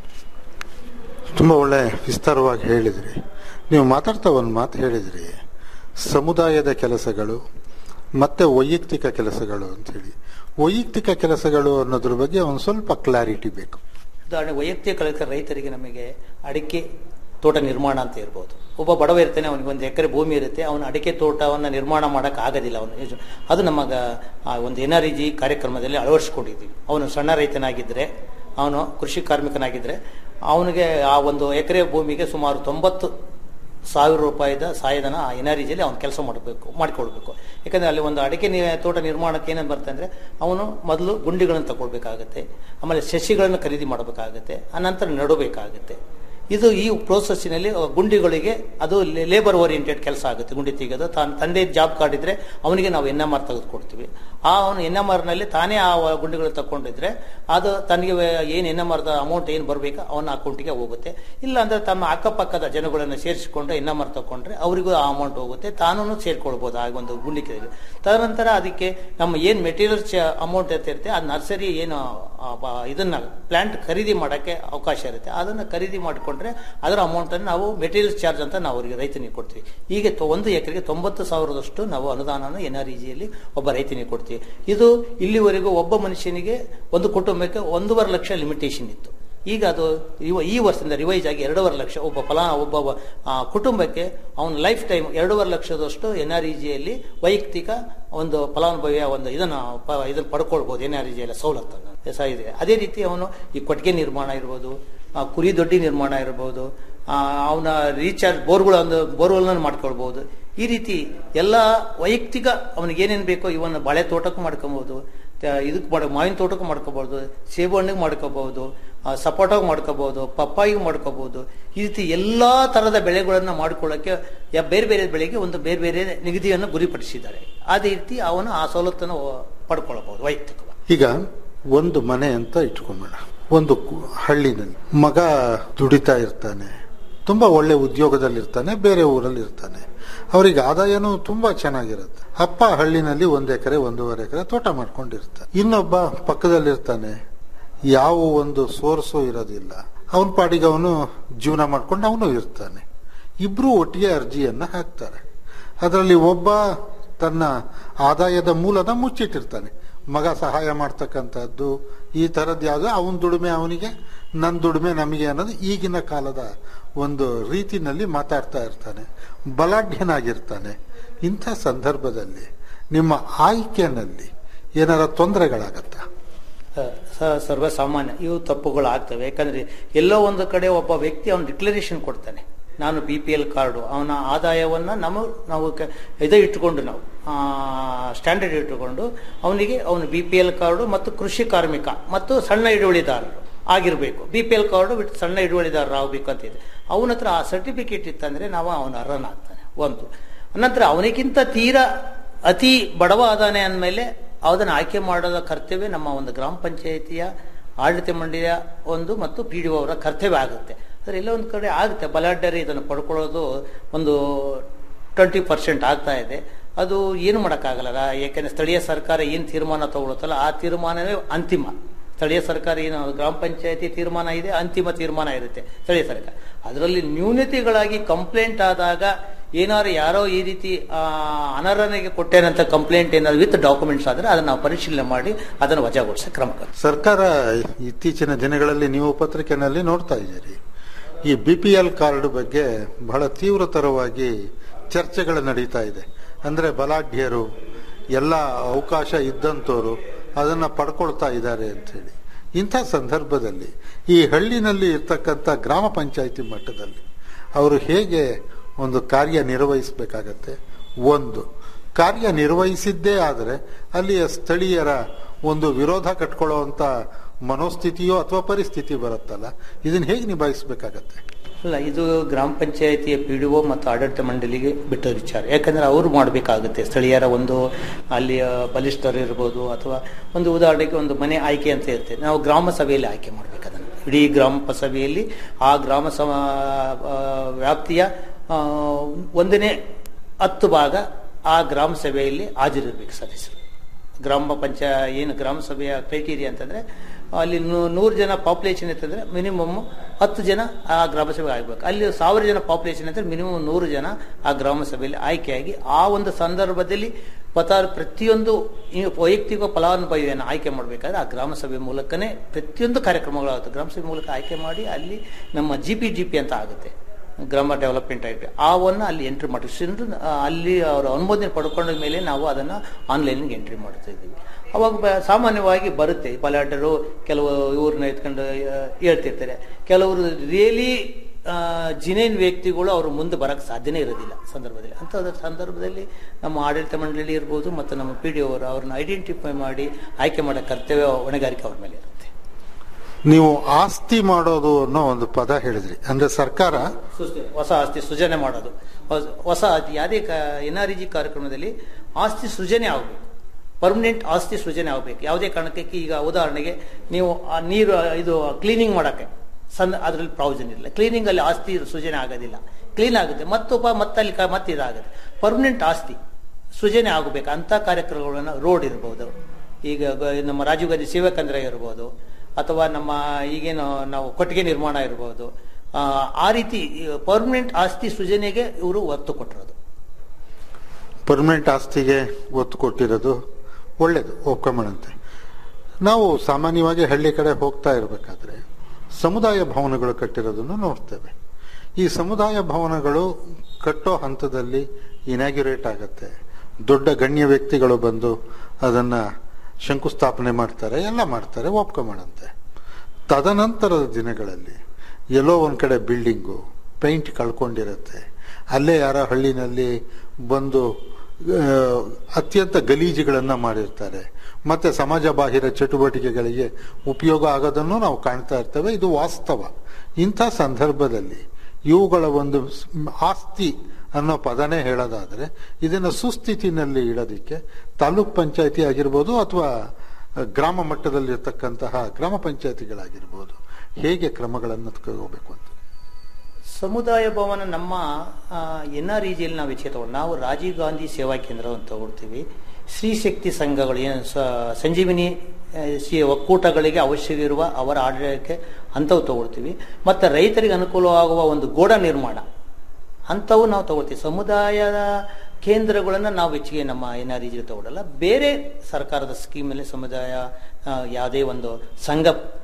ತುಂಬ ಒಳ್ಳೆ ವಿಸ್ತಾರವಾಗಿ ಹೇಳಿದ್ರಿ ನೀವು ಮಾತಾಡ್ತಾ ಒಂದು ಮಾತು ಹೇಳಿದ್ರಿ ಸಮುದಾಯದ ಕೆಲಸಗಳು ಮತ್ತೆ ವೈಯಕ್ತಿಕ ಕೆಲಸಗಳು ಅಂತ ಹೇಳಿ ವೈಯಕ್ತಿಕ ಕೆಲಸಗಳು ಅನ್ನೋದ್ರ ಬಗ್ಗೆ ಒಂದು ಸ್ವಲ್ಪ ಕ್ಲಾರಿಟಿ ಬೇಕು ಉದಾಹರಣೆ ವೈಯಕ್ತಿಕ ಕೆಲಸ ರೈತರಿಗೆ ನಮಗೆ ಅಡಿಕೆ ತೋಟ ನಿರ್ಮಾಣ ಅಂತ ಇರ್ಬೋದು ಒಬ್ಬ ಬಡವ ಇರ್ತಾನೆ ಅವನಿಗೆ ಒಂದು ಎಕರೆ ಭೂಮಿ ಇರುತ್ತೆ ಅವನು ಅಡಿಕೆ ತೋಟವನ್ನು ನಿರ್ಮಾಣ ಮಾಡಕ್ಕೆ ಆಗೋದಿಲ್ಲ ಅವನು ಅದು ನಮಗ ಆ ಒಂದು ಎನ್ ಆರ್ ಇ ಜಿ ಕಾರ್ಯಕ್ರಮದಲ್ಲಿ ಅಳವಡಿಸ್ಕೊಂಡಿದ್ದೀವಿ ಅವನು ಸಣ್ಣ ರೈತನಾಗಿದ್ದರೆ ಅವನು ಕೃಷಿ ಕಾರ್ಮಿಕನಾಗಿದ್ದರೆ ಅವನಿಗೆ ಆ ಒಂದು ಎಕರೆ ಭೂಮಿಗೆ ಸುಮಾರು ತೊಂಬತ್ತು ಸಾವಿರ ರೂಪಾಯಿದ ಸಹಾಯಧನ ಆ ಎನ್ ಆರ್ ಇಜಿಯಲ್ಲಿ ಅವ್ನು ಕೆಲಸ ಮಾಡಬೇಕು ಮಾಡಿಕೊಳ್ಬೇಕು ಯಾಕಂದ್ರೆ ಅಲ್ಲಿ ಒಂದು ಅಡಿಕೆ ನಿ- ತೋಟ ನಿರ್ಮಾಣಕ್ಕೆ ಏನೇನು ಬರುತ್ತೆ ಅಂದ್ರೆ ಅವನು ಮೊದಲು ಗುಂಡಿಗಳನ್ನು ತಗೊಳ್ಬೇಕಾಗತ್ತೆ ಆಮೇಲೆ ಸಸಿಗಳನ್ನು ಖರೀದಿ ಮಾಡಬೇಕಾಗತ್ತೆ ಅನಂತರ ನೆಡಬೇಕಾಗತ್ತೆ ಇದು ಈ ಪ್ರೋಸೆಸ್ಸಿನಲ್ಲಿ ಗುಂಡಿಗಳಿಗೆ ಅದು ಲೇಬರ್ ಓರಿಯೆಂಟೆಡ್ ಕೆಲಸ ಆಗುತ್ತೆ ಗುಂಡಿ ತೆಗೆದು ತಾನು ತಂದೆ ಜಾಬ್ ಕಾರ್ಡ್ ಇದ್ರೆ ಅವನಿಗೆ ನಾವು ಎನ್ ಎಂ ಆರ್ ತೆಗೆದುಕೊಡ್ತೀವಿ ಆ ಅವನು ಎನ್ ಎಂ ಆರ್ ನಲ್ಲಿ ತಾನೇ ಆ ಗುಂಡಿಗಳು ತಗೊಂಡಿದ್ರೆ ಅದು ತನಗೆ ಏನು ಎನ್ ಎಂ ಆರ್ದ ಅಮೌಂಟ್ ಏನು ಬರಬೇಕು ಅವನ ಅಕೌಂಟಿಗೆ ಹೋಗುತ್ತೆ ಇಲ್ಲ ಅಂದ್ರೆ ತಮ್ಮ ಅಕ್ಕಪಕ್ಕದ ಜನಗಳನ್ನು ಸೇರಿಸಿಕೊಂಡು ಎನ್ ಎಂ ಆರ್ ತಗೊಂಡ್ರೆ ಅವರಿಗೂ ಆ ಅಮೌಂಟ್ ಹೋಗುತ್ತೆ ತಾನೂ ಸೇರ್ಕೊಳ್ಬಹುದು ಆ ಒಂದು ಗುಂಡಿ ಕೆರೆಗೆ ತದನಂತರ ಅದಕ್ಕೆ ನಮ್ಮ ಏನು ಮೆಟೀರಿಯಲ್ಸ್ ಅಮೌಂಟ್ ಅಂತ ಇರುತ್ತೆ ಆ ನರ್ಸರಿ ಏನು ಆ ಬ- ಇದನ್ನ ಪ್ಲಾಂಟ್ ಖರೀದಿ ಮಾಡಕ್ಕೆ ಅವಕಾಶ ಇರುತ್ತೆ ಅದನ್ನ ಖರೀದಿ ಮಾಡಿಕೊಂಡ್ರೆ ಅದರ ಅಮೌಂಟ್ ಅನ್ನು ನಾವು ಮೆಟೀರಿಯಲ್ಸ್ ಚಾರ್ಜ್ ಅಂತ ನಾವು ಅವರಿಗೆ ರೈತನಿಗೆ ಕೊಡ್ತೀವಿ ಈಗ ತೊ- ಒಂದು ಎಕರೆಗೆ ತೊಂಬತ್ತು ಸಾವಿರದಷ್ಟು ನಾವು ಅನುದಾನನ ಎನ್ ಆರ್ ಜಿಯಲ್ಲಿ ಒಬ್ಬ ರೈತನಿಗೆ ಕೊಡ್ತೀವಿ ಇದು ಇಲ್ಲಿವರೆಗೂ ಒಬ್ಬ ಮನುಷ್ಯನಿಗೆ ಒಂದು ಕುಟುಂಬಕ್ಕೆ ಒಂದೂವರೆ ಲಕ್ಷ ಲಿಮಿಟೇಷನ್ ಇತ್ತು ಈಗ ಅದು ಇವ- ಈ ವರ್ಷದಿಂದ ರಿವೈಸ್ ಆಗಿ ಎರಡೂವರೆ ಲಕ್ಷ ಒಬ್ಬ ಫಲಾ ಒಬ್ಬ ಆ, ಕುಟುಂಬಕ್ಕೆ ಅವನ ಲೈಫ್ ಟೈಮ್ ಎರಡೂವರೆ ಲಕ್ಷದಷ್ಟು ಎನ್ ಆರ್ ಜಿಯಲ್ಲಿ ವೈಯಕ್ತಿಕ ಒಂದು ಫಲಾನುಭವಿಯ ಒಂದು ಇದನ್ನ ಪ- ಇದನ್ನ ಪಡ್ಕೊಳ್ಬಹುದು ಎನ್ ಆರ್ ಜಿಯಲ್ಲಿ ಸವಲತ್ತನ್ನು ಸ- ಇದೆ ಅದೇ ರೀತಿ ಅವನು ಈ ಕೊಟ್ಟಿಗೆ ನಿರ್ಮಾಣ ಇರ್ಬೋದು ಆ, ಕುರಿ ದೊಡ್ಡಿ ನಿರ್ಮಾಣ ಇರ್ಬೋದು ಅವನ ರೀಚಾರ್ಜ್ ಬೋರ್ಗಳು ಒಂದು ಬೋರ್ವೆಲ್ ಮಾಡ್ಕೊಳ್ಬಹುದು ಈ ರೀತಿ ಎಲ್ಲ ವೈಯಕ್ತಿಕ ಅವನಿಗೆ ಏನೇನು ಬೇಕೋ ಇವನ್ನ ಬಾಳೆ ತೋಟಕ್ಕೂ ಮಾಡ್ಕೊಬಹುದು ಇದಕ್ಕೆ ಮಾಡ ಮಾವಿನ ತೋಟಕ್ಕೂ ಮಾಡ್ಕೋಬಹುದು ಸೇಬು ಹಣ್ಣಿಗೆ ಮಾಡ್ಕೋಬಹುದು ಸಪೋಟಾಗಿ ಮಾಡ್ಕೋಬಹುದು ಪಪ್ಪಾಯಿಗೂ ಮಾಡ್ಕೋಬಹುದು ಈ ರೀತಿ ಎಲ್ಲಾ ತರದ ಬೆಳೆಗಳನ್ನ ಮಾಡ್ಕೊಳ್ಳೋಕೆ ಯ- ಬೇರೆ ಬೇರೆ ಬೆಳೆಗೆ ಒಂದು ಬೇರೆ ಬೇರೆ ನಿಗದಿಯನ್ನು ಗುರಿಪಡಿಸಿದ್ದಾರೆ ಅದೇ ರೀತಿ ಅವನು ಆ ಸವಲತ್ತನ್ನು ಪಡ್ಕೊಳ್ಬಹುದು ವೈಯಕ್ತಿಕವಾಗಿ ಈಗ ಒಂದು ಮನೆ ಅಂತ ಇಟ್ಕೊಂಬೇಡ ಒಂದು ಕು- ಹಳ್ಳಿನಲ್ಲಿ ಮಗ ದುಡಿತಾ ಇರ್ತಾನೆ ತುಂಬಾ ಒಳ್ಳೆ ಉದ್ಯೋಗದಲ್ಲಿರ್ತಾನೆ ಬೇರೆ ಊರಲ್ಲಿ ಇರ್ತಾನೆ ಅವರಿಗೆ ಆದಾಯನೂ ತುಂಬಾ ಚೆನ್ನಾಗಿರುತ್ತೆ ಅಪ್ಪ ಹಳ್ಳಿನಲ್ಲಿ ಒಂದ್ ಎಕರೆ ಒಂದೂವರೆ ಎಕರೆ ತೋಟ ಮಾಡ್ಕೊಂಡಿರ್ತಾನೆ ಇನ್ನೊಬ್ಬ ಪಕ್ಕದಲ್ಲಿರ್ತಾನೆ ಯಾವ ಒಂದು ಸೋರ್ಸು ಇರೋದಿಲ್ಲ ಅವನ ಪಾಡಿಗೆ ಅವನು ಜೀವನ ಮಾಡ್ಕೊಂಡು ಅವನು ಇರ್ತಾನೆ ಇಬ್ರು ಒಟ್ಟಿಗೆ ಅರ್ಜಿಯನ್ನ ಹಾಕ್ತಾರೆ ಅದರಲ್ಲಿ ಒಬ್ಬ ತನ್ನ ಆದಾಯದ ಮೂಲನ ಮುಚ್ಚಿಟ್ಟಿರ್ತಾನೆ ಮಗ ಸಹಾಯ ಮಾಡ್ತಕ್ಕಂಥದ್ದು ಈ ಥರದ್ದು ಯಾವುದು ಅವನ ದುಡಿಮೆ ಅವನಿಗೆ ನನ್ನ ದುಡಿಮೆ ನಮಗೆ ಅನ್ನೋದು ಈಗಿನ ಕಾಲದ ಒಂದು ರೀತಿನಲ್ಲಿ ಮಾತಾಡ್ತಾ ಇರ್ತಾನೆ ಬಲಾಢ್ಯನಾಗಿರ್ತಾನೆ ಇಂಥ ಸಂದರ್ಭದಲ್ಲಿ ನಿಮ್ಮ ಆಯ್ಕೆನಲ್ಲಿ ಏನಾರ ತೊಂದರೆಗಳಾಗತ್ತಾ ಸ- ಸರ್ವಸಾಮಾನ್ಯ ಇವು ತಪ್ಪುಗಳು ಆಗ್ತವೆ ಯಾಕಂದ್ರೆ ಎಲ್ಲೋ ಒಂದು ಕಡೆ ಒಬ್ಬ ವ್ಯಕ್ತಿ ಅವನು ಡಿಕ್ಲರೇಷನ್ ಕೊಡ್ತಾನೆ ನಾನು ಬಿ ಪಿ ಎಲ್ ಕಾರ್ಡು ಅವನ ಆದಾಯವನ್ನ ನಮ್ಮ ನಾವು ಕ- ಇದೇ ಇಟ್ಟುಕೊಂಡು ನಾವು ಸ್ಟ್ಯಾಂಡರ್ಡ್ ಇಟ್ಟುಕೊಂಡು ಅವನಿಗೆ ಅವನು ಬಿ ಪಿ ಎಲ್ ಕಾರ್ಡು ಮತ್ತು ಕೃಷಿ ಕಾರ್ಮಿಕ ಮತ್ತು ಸಣ್ಣ ಹಿಡುವಳಿದಾರರು ಆಗಿರಬೇಕು ಬಿ ಪಿ ಎಲ್ ಕಾರ್ಡು ಬಿಟ್ಟು ಸಣ್ಣ ಹಿಡುವಳಿದಾರರು ಆಗಬೇಕು ಅಂತ ಇದೆ ಅವನ ಹತ್ರ ಆ ಸರ್ಟಿಫಿಕೇಟ್ ಇತ್ತಂದ್ರೆ ನಾವು ಅವನ ಅರ್ಹನಾಗ್ತಾನೆ ಒಂದು ನಂತರ ಅವನಿಗಿಂತ ತೀರಾ ಅತಿ ಬಡವ ಆದಾನೆ ಅಂದಮೇಲೆ ಅದನ್ನು ಆಯ್ಕೆ ಮಾಡೋದ ಕರ್ತವ್ಯ ನಮ್ಮ ಒಂದು ಗ್ರಾಮ ಪಂಚಾಯಿತಿಯ ಆಡಳಿತ ಮಂಡಳಿಯ ಒಂದು ಮತ್ತು ಪಿ ಡಿ ಅವರ ಕರ್ತವ್ಯ ಆಗುತ್ತೆ ಆದರೆ ಎಲ್ಲ ಒಂದು ಕಡೆ ಆಗುತ್ತೆ ಬಲಾಢ್ಯರು ಇದನ್ನು ಪಡ್ಕೊಳ್ಳೋದು ಒಂದು ಟ್ವೆಂಟಿ ಪರ್ಸೆಂಟ್ ಆಗ್ತಾ ಇದೆ ಅದು ಏನು ಮಾಡೋಕ್ಕಾಗಲ್ಲ ಯಾಕೆಂದ್ರೆ ಸ್ಥಳೀಯ ಸರ್ಕಾರ ಏನು ತೀರ್ಮಾನ ತಗೊಳುತ್ತಲ್ಲ ಆ ತೀರ್ಮಾನವೇ ಅಂತಿಮ ಸ್ಥಳೀಯ ಸರ್ಕಾರ ಏನು ಗ್ರಾಮ ಪಂಚಾಯತಿ ತೀರ್ಮಾನ ಇದೆ ಅಂತಿಮ ತೀರ್ಮಾನ ಇರುತ್ತೆ ಸ್ಥಳೀಯ ಸರ್ಕಾರ ಅದರಲ್ಲಿ ನ್ಯೂನತೆಗಳಾಗಿ ಕಂಪ್ಲೇಂಟ್ ಆದಾಗ ಏನಾದ್ರು ಯಾರೋ ಈ ರೀತಿ ಆ, ಅನರ್ಹನಿಗೆ ಕೊಟ್ಟೇನಂತ ಕಂಪ್ಲೇಂಟ್ ಏನಾದ್ರು ವಿತ್ ಡಾಕ್ಯುಮೆಂಟ್ಸ್ ಆದ್ರೆ ಅದನ್ನ ನಾವು ಪರಿಶೀಲನೆ ಮಾಡಿ ಅದನ್ನು ವಜಾಗೊಳಿಸೋ ಕ್ರಮ ಕೈಗೊಳ್ಳುತ್ತೆ. ಸರ್ಕಾರ ಇತ್ತೀಚಿನ ದಿನಗಳಲ್ಲಿ ನೀವು ಪತ್ರಿಕೆನಲ್ಲಿ ನೋಡ್ತಾ ಇದ್ದೀರಿ ಈ ಬಿ ಪಿ ಎಲ್ ಕಾರ್ಡ್ ಬಗ್ಗೆ ಬಹಳ ತೀವ್ರತರವಾಗಿ ಚರ್ಚೆಗಳು ನಡೀತಾ ಇದೆ ಅಂದ್ರೆ ಬಲಾಢ್ಯರು ಎಲ್ಲ ಅವಕಾಶ ಇದ್ದಂಥವ್ರು ಅದನ್ನ ಪಡ್ಕೊಳ್ತಾ ಇದ್ದಾರೆ ಅಂತ ಹೇಳಿ ಇಂಥ ಸಂದರ್ಭದಲ್ಲಿ ಈ ಹಳ್ಳಿನಲ್ಲಿ ಇರ್ತಕ್ಕಂಥ ಗ್ರಾಮ ಪಂಚಾಯಿತಿ ಮಟ್ಟದಲ್ಲಿ ಅವರು ಹೇಗೆ ಒಂದು ಕಾರ್ಯ ನಿರ್ವಹಿಸಬೇಕಾಗತ್ತೆ ಒಂದು ಕಾರ್ಯ ನಿರ್ವಹಿಸಿದ್ದೇ ಆದರೆ ಅಲ್ಲಿಯ ಸ್ಥಳೀಯರ ಒಂದು ವಿರೋಧ ಕಟ್ಕೊಳ್ಳುವಂತ ಮನೋಸ್ಥಿತಿಯೋ ಅಥವಾ ಪರಿಸ್ಥಿತಿ ಬರುತ್ತಲ್ಲ ಇದನ್ನ ಹೇಗೆ ನಿಭಾಯಿಸಬೇಕಾಗತ್ತೆ ಅಲ್ಲ ಇದು ಗ್ರಾಮ ಪಂಚಾಯತಿಯ ಪಿ ಡಿ ಒ ಮತ್ತು ಆಡಳಿತ ಮಂಡಳಿಗೆ ಬಿಟ್ಟ ವಿಚಾರ ಯಾಕಂದ್ರೆ ಅವರು ಮಾಡಬೇಕಾಗುತ್ತೆ ಸ್ಥಳೀಯರ ಒಂದು ಅಲ್ಲಿಯ ಬಲಿಷ್ಠರು ಇರ್ಬೋದು ಅಥವಾ ಒಂದು ಉದಾಹರಣೆಗೆ ಒಂದು ಮನೆ ಆಯ್ಕೆ ಅಂತ ಇರ್ತದೆ ನಾವು ಗ್ರಾಮ ಸಭೆಯಲ್ಲಿ ಆಯ್ಕೆ ಮಾಡ್ಬೇಕು ಅದನ್ನು ಇಡೀ ಗ್ರಾಮ ಸಭೆಯಲ್ಲಿ ಆ ಗ್ರಾಮ ಸಮ ಆ, ವ್ಯಾಪ್ತಿಯ ಆ, ಒಂದನೇ ಹತ್ತು ಭಾಗ ಆ ಗ್ರಾಮ ಸಭೆಯಲ್ಲಿ ಹಾಜರಿರ್ಬೇಕು ಸದಸ್ಯರು ಗ್ರಾಮ ಪಂಚ ಏನು ಗ್ರಾಮ ಸಭೆಯ ಕ್ರೈಟೀರಿಯಾ ಅಂತಂದ್ರೆ ಅಲ್ಲಿ ನೂ- ನೂರು ಜನ ಪಾಪ್ಯುಲೇಷನ್ ಇತ್ತಂದ್ರೆ ಮಿನಿಮಮ್ ಹತ್ತು ಜನ ಆ ಗ್ರಾಮ ಸಭೆ ಆಗ್ಬೇಕು ಅಲ್ಲಿ ಸಾವಿರ ಜನ ಪಾಪ್ಯುಲೇಷನ್ ಅಂದ್ರೆ ಮಿನಿಮಮ್ ನೂರು ಜನ ಆ ಗ್ರಾಮ ಸಭೆಯಲ್ಲಿ ಆಯ್ಕೆಯಾಗಿ ಆ ಒಂದು ಸಂದರ್ಭದಲ್ಲಿ ಪತ ಪ್ರತಿಯೊಂದು ಈ ವೈಯಕ್ತಿಕ ಫಲಾನುಭವಿಯನ್ನು ಆಯ್ಕೆ ಮಾಡಬೇಕಾದ್ರೆ ಆ ಗ್ರಾಮ ಸಭೆ ಮೂಲಕನೇ ಪ್ರತಿಯೊಂದು ಕಾರ್ಯಕ್ರಮಗಳಾಗುತ್ತೆ ಗ್ರಾಮ ಸಭೆ ಮೂಲಕ ಆಯ್ಕೆ ಮಾಡಿ ಅಲ್ಲಿ ನಮ್ಮ ಜಿ ಪಿ ಜಿ ಪಿ ಅಂತ ಆಗುತ್ತೆ ಗ್ರಾಮ ಡೆವಲಪ್ಮೆಂಟ್ ಆಯ್ತು ಆವನ್ನು ಅಲ್ಲಿ ಎಂಟ್ರಿ ಮಾಡಿಸಿದ್ರು ಅಲ್ಲಿ ಅವರ ಅನುಮೋದನೆ ಪಡ್ಕೊಂಡ ಮೇಲೆ ನಾವು ಅದನ್ನು ಆನ್ಲೈನ್ಗೆ ಎಂಟ್ರಿ ಮಾಡ್ತಾ ಇದ್ದೀವಿ ಅವಾಗ ಬ- ಸಾಮಾನ್ಯವಾಗಿ ಬರುತ್ತೆ ಬಲಾಢ್ಯರು ಕೆಲವು ಇವ್ರನ್ನ ಎತ್ಕೊಂಡು ಆ, ಹೇಳ್ತಿರ್ತಾರೆ ಕೆಲವರು ರಿಯಲಿ ಜಿನೇನ್ ವ್ಯಕ್ತಿಗಳು ಅವರು ಮುಂದೆ ಬರಕ್ಕೆ ಸಾಧ್ಯನೇ ಇರೋದಿಲ್ಲ ಸಂದರ್ಭದಲ್ಲಿ ಅಂಥ ಸಂದರ್ಭದಲ್ಲಿ ನಮ್ಮ ಆಡಳಿತ ಮಂಡಳಿ ಇರ್ಬೋದು ಮತ್ತು ನಮ್ಮ ಪಿ ಡಿ ಅವರು ಅವ್ರನ್ನ ಐಡೆಂಟಿಫೈ ಮಾಡಿ ಆಯ್ಕೆ ಮಾಡೋ ಕರ್ತವ್ಯ ಹೊಣೆಗಾರಿಕೆ ಅವ್ರ ಮೇಲೆ ಇರುತ್ತೆ ನೀವು ಆಸ್ತಿ ಮಾಡೋದು ಅನ್ನೋ ಒಂದು ಪದ ಹೇಳಿದ್ರಿ ಅಂದ್ರೆ ಸರ್ಕಾರ ಸುಸ್ತಿ- ಹೊಸ ಆಸ್ತಿ ಸೃಜನೆ ಮಾಡೋದು ಹೊಸ- ಹೊಸ ಆಸ್ತಿ ಯಾವುದೇ ಎನ್ ಆರ್ ಜಿ ಕಾರ್ಯಕ್ರಮದಲ್ಲಿ ಆಸ್ತಿ ಸೃಜನೆ ಆಗಬೇಕು ಪರ್ಮನೆಂಟ್ ಆಸ್ತಿ ಸೃಜನೆ ಆಗಬೇಕು ಯಾವುದೇ ಕಾರಣಕ್ಕೆ ಈಗ ಉದಾಹರಣೆಗೆ ನೀವು ಆ ನೀರು ಇದು ಕ್ಲೀನಿಂಗ್ ಮಾಡೋಕ್ಕೆ ಸಣ್ಣ ಅದರಲ್ಲಿ ಪ್ರಾವಿಷನ್ ಇಲ್ಲ ಕ್ಲೀನಿಂಗ್ ಅಲ್ಲಿ ಆಸ್ತಿ ಸೃಜನೆ ಆಗೋದಿಲ್ಲ ಕ್ಲೀನ್ ಆಗುತ್ತೆ ಮತ್ತೊಬ್ಬ ಮತ್ತಲ್ಲಿ ಕ- ಮತ್ತೆ ಇದಾಗುತ್ತೆ ಪರ್ಮನೆಂಟ್ ಆಸ್ತಿ ಸೃಜನೆ ಆಗಬೇಕು ಅಂತ ಕಾರ್ಯಕ್ರಮಗಳನ್ನು ರೋಡ್ ಇರ್ಬೋದು ಈಗ ಗ- ನಮ್ಮ ರಾಜೀವ್ ಗಾಂಧಿ ಸೇವಾ ಕೇಂದ್ರ ಇರ್ಬೋದು ಅಥವಾ ನಮ್ಮ ಈಗೇನು ನಾವು ಕೊಟ್ಟಿಗೆ ನಿರ್ಮಾಣ ಇರ್ಬೋದು ಆ, ಆ ರೀತಿ ಪರ್ಮನೆಂಟ್ ಆಸ್ತಿ ಸೃಜನೆಗೆ ಇವರು ಒತ್ತು ಕೊಟ್ಟಿರೋದು ಪರ್ಮನೆಂಟ್ ಆಸ್ತಿಗೆ ಒತ್ತು ಕೊಟ್ಟಿರೋದು ಒಳ್ಳೇದು ಒಪ್ಕೊಂಬಣಂತೆ ನಾವು ಸಾಮಾನ್ಯವಾಗಿ ಹಳ್ಳಿ ಕಡೆ ಹೋಗ್ತಾ ಇರಬೇಕಾದ್ರೆ ಸಮುದಾಯ ಭವನಗಳು ಕಟ್ಟಿರೋದನ್ನು ನೋಡ್ತೇವೆ ಈ ಸಮುದಾಯ ಭವನಗಳು ಕಟ್ಟೋ ಹಂತದಲ್ಲಿ ಇನಾಗ್ಯುರೇಟ್ ಆಗತ್ತೆ ದೊಡ್ಡ ಗಣ್ಯ ವ್ಯಕ್ತಿಗಳು ಬಂದು ಅದನ್ನ ಶಂಕುಸ್ಥಾಪನೆ ಮಾಡ್ತಾರೆ ಎಲ್ಲ ಮಾಡ್ತಾರೆ ಒಪ್ಕೊಂಬಣಂತೆ ತದನಂತರದ ದಿನಗಳಲ್ಲಿ ಎಲ್ಲೋ ಒಂದ್ ಕಡೆ ಬಿಲ್ಡಿಂಗು ಪೇಂಟ್ ಕಳ್ಕೊಂಡಿರುತ್ತೆ ಅಲ್ಲೇ ಯಾರ ಹಳ್ಳಿನಲ್ಲಿ ಬಂದು ಆ, ಅತ್ಯಂತ ಗಲೀಜುಗಳನ್ನ ಮಾಡಿರ್ತಾರೆ ಮತ್ತೆ ಸಮಾಜ ಬಾಹಿರ ಚಟುವಟಿಕೆಗಳಿಗೆ ಉಪಯೋಗ ಆಗೋದನ್ನು ನಾವು ಕಾಣ್ತಾ ಇರ್ತೇವೆ ಇದು ವಾಸ್ತವ ಇಂಥ ಸಂದರ್ಭದಲ್ಲಿ ಇವುಗಳ ಒಂದು ಸ್- ಆಸ್ತಿ ಅನ್ನೋ ಪದನೇ ಹೇಳೋದಾದ್ರೆ ಇದನ್ನ ಸುಸ್ಥಿತಿನಲ್ಲಿ ಇಡೋದಿಕ್ಕೆ ತಾಲೂಕ್ ಪಂಚಾಯತಿ ಆಗಿರ್ಬೋದು ಅಥವಾ ಆ, ಗ್ರಾಮ ಮಟ್ಟದಲ್ಲಿರ್ತಕ್ಕಂತಹ ಗ್ರಾಮ ಪಂಚಾಯತಿಗಳಾಗಿರ್ಬೋದು ಹೇಗೆ ಕ್ರಮಗಳನ್ನು ತಗೋಬೇಕು ಅಂತ ಸಮುದಾಯ ಭವನ ನಮ್ಮ ಎನ್ ಆರ್ ಇಜಿಯಲ್ಲಿ ನಾವು ಹೆಚ್ಚಿಗೆ ತಗೊಂಡು ನಾವು ರಾಜೀವ್ ಗಾಂಧಿ ಸೇವಾ ಕೇಂದ್ರ ಅಂತ ತಗೊಳ್ತೀವಿ ಸ್ತ್ರೀ ಶಕ್ತಿ ಸಂಘಗಳು ಏನು ಸ- ಸಂಜೀವಿನಿ ಆ, ಸಿ- ಒಕ್ಕೂಟಗಳಿಗೆ ಅವಶ್ಯವಿರುವ ಅವರ ಆಡಳಿತಕ್ಕೆ ಅಂಥವು ತಗೊಳ್ತೀವಿ ಮತ್ತು ರೈತರಿಗೆ ಅನುಕೂಲವಾಗುವ ಒಂದು ಗೋಡ ನಿರ್ಮಾಣ ಅಂಥವು ನಾವು ತಗೊಳ್ತೀವಿ ಸಮುದಾಯದ ಕೇಂದ್ರಗಳನ್ನು ನಾವು ಹೆಚ್ಚಿಗೆ ನಮ್ಮ ಎನ್ ಆರ್ ಇಜಿಗೆ ತಗೊಳ್ಳಲ್ಲ ಬೇರೆ ಸರ್ಕಾರದ ಸ್ಕೀಮಲ್ಲಿ ಸಮುದಾಯ ಆ, ಯಾವುದೇ ಒಂದು ಸಂಘ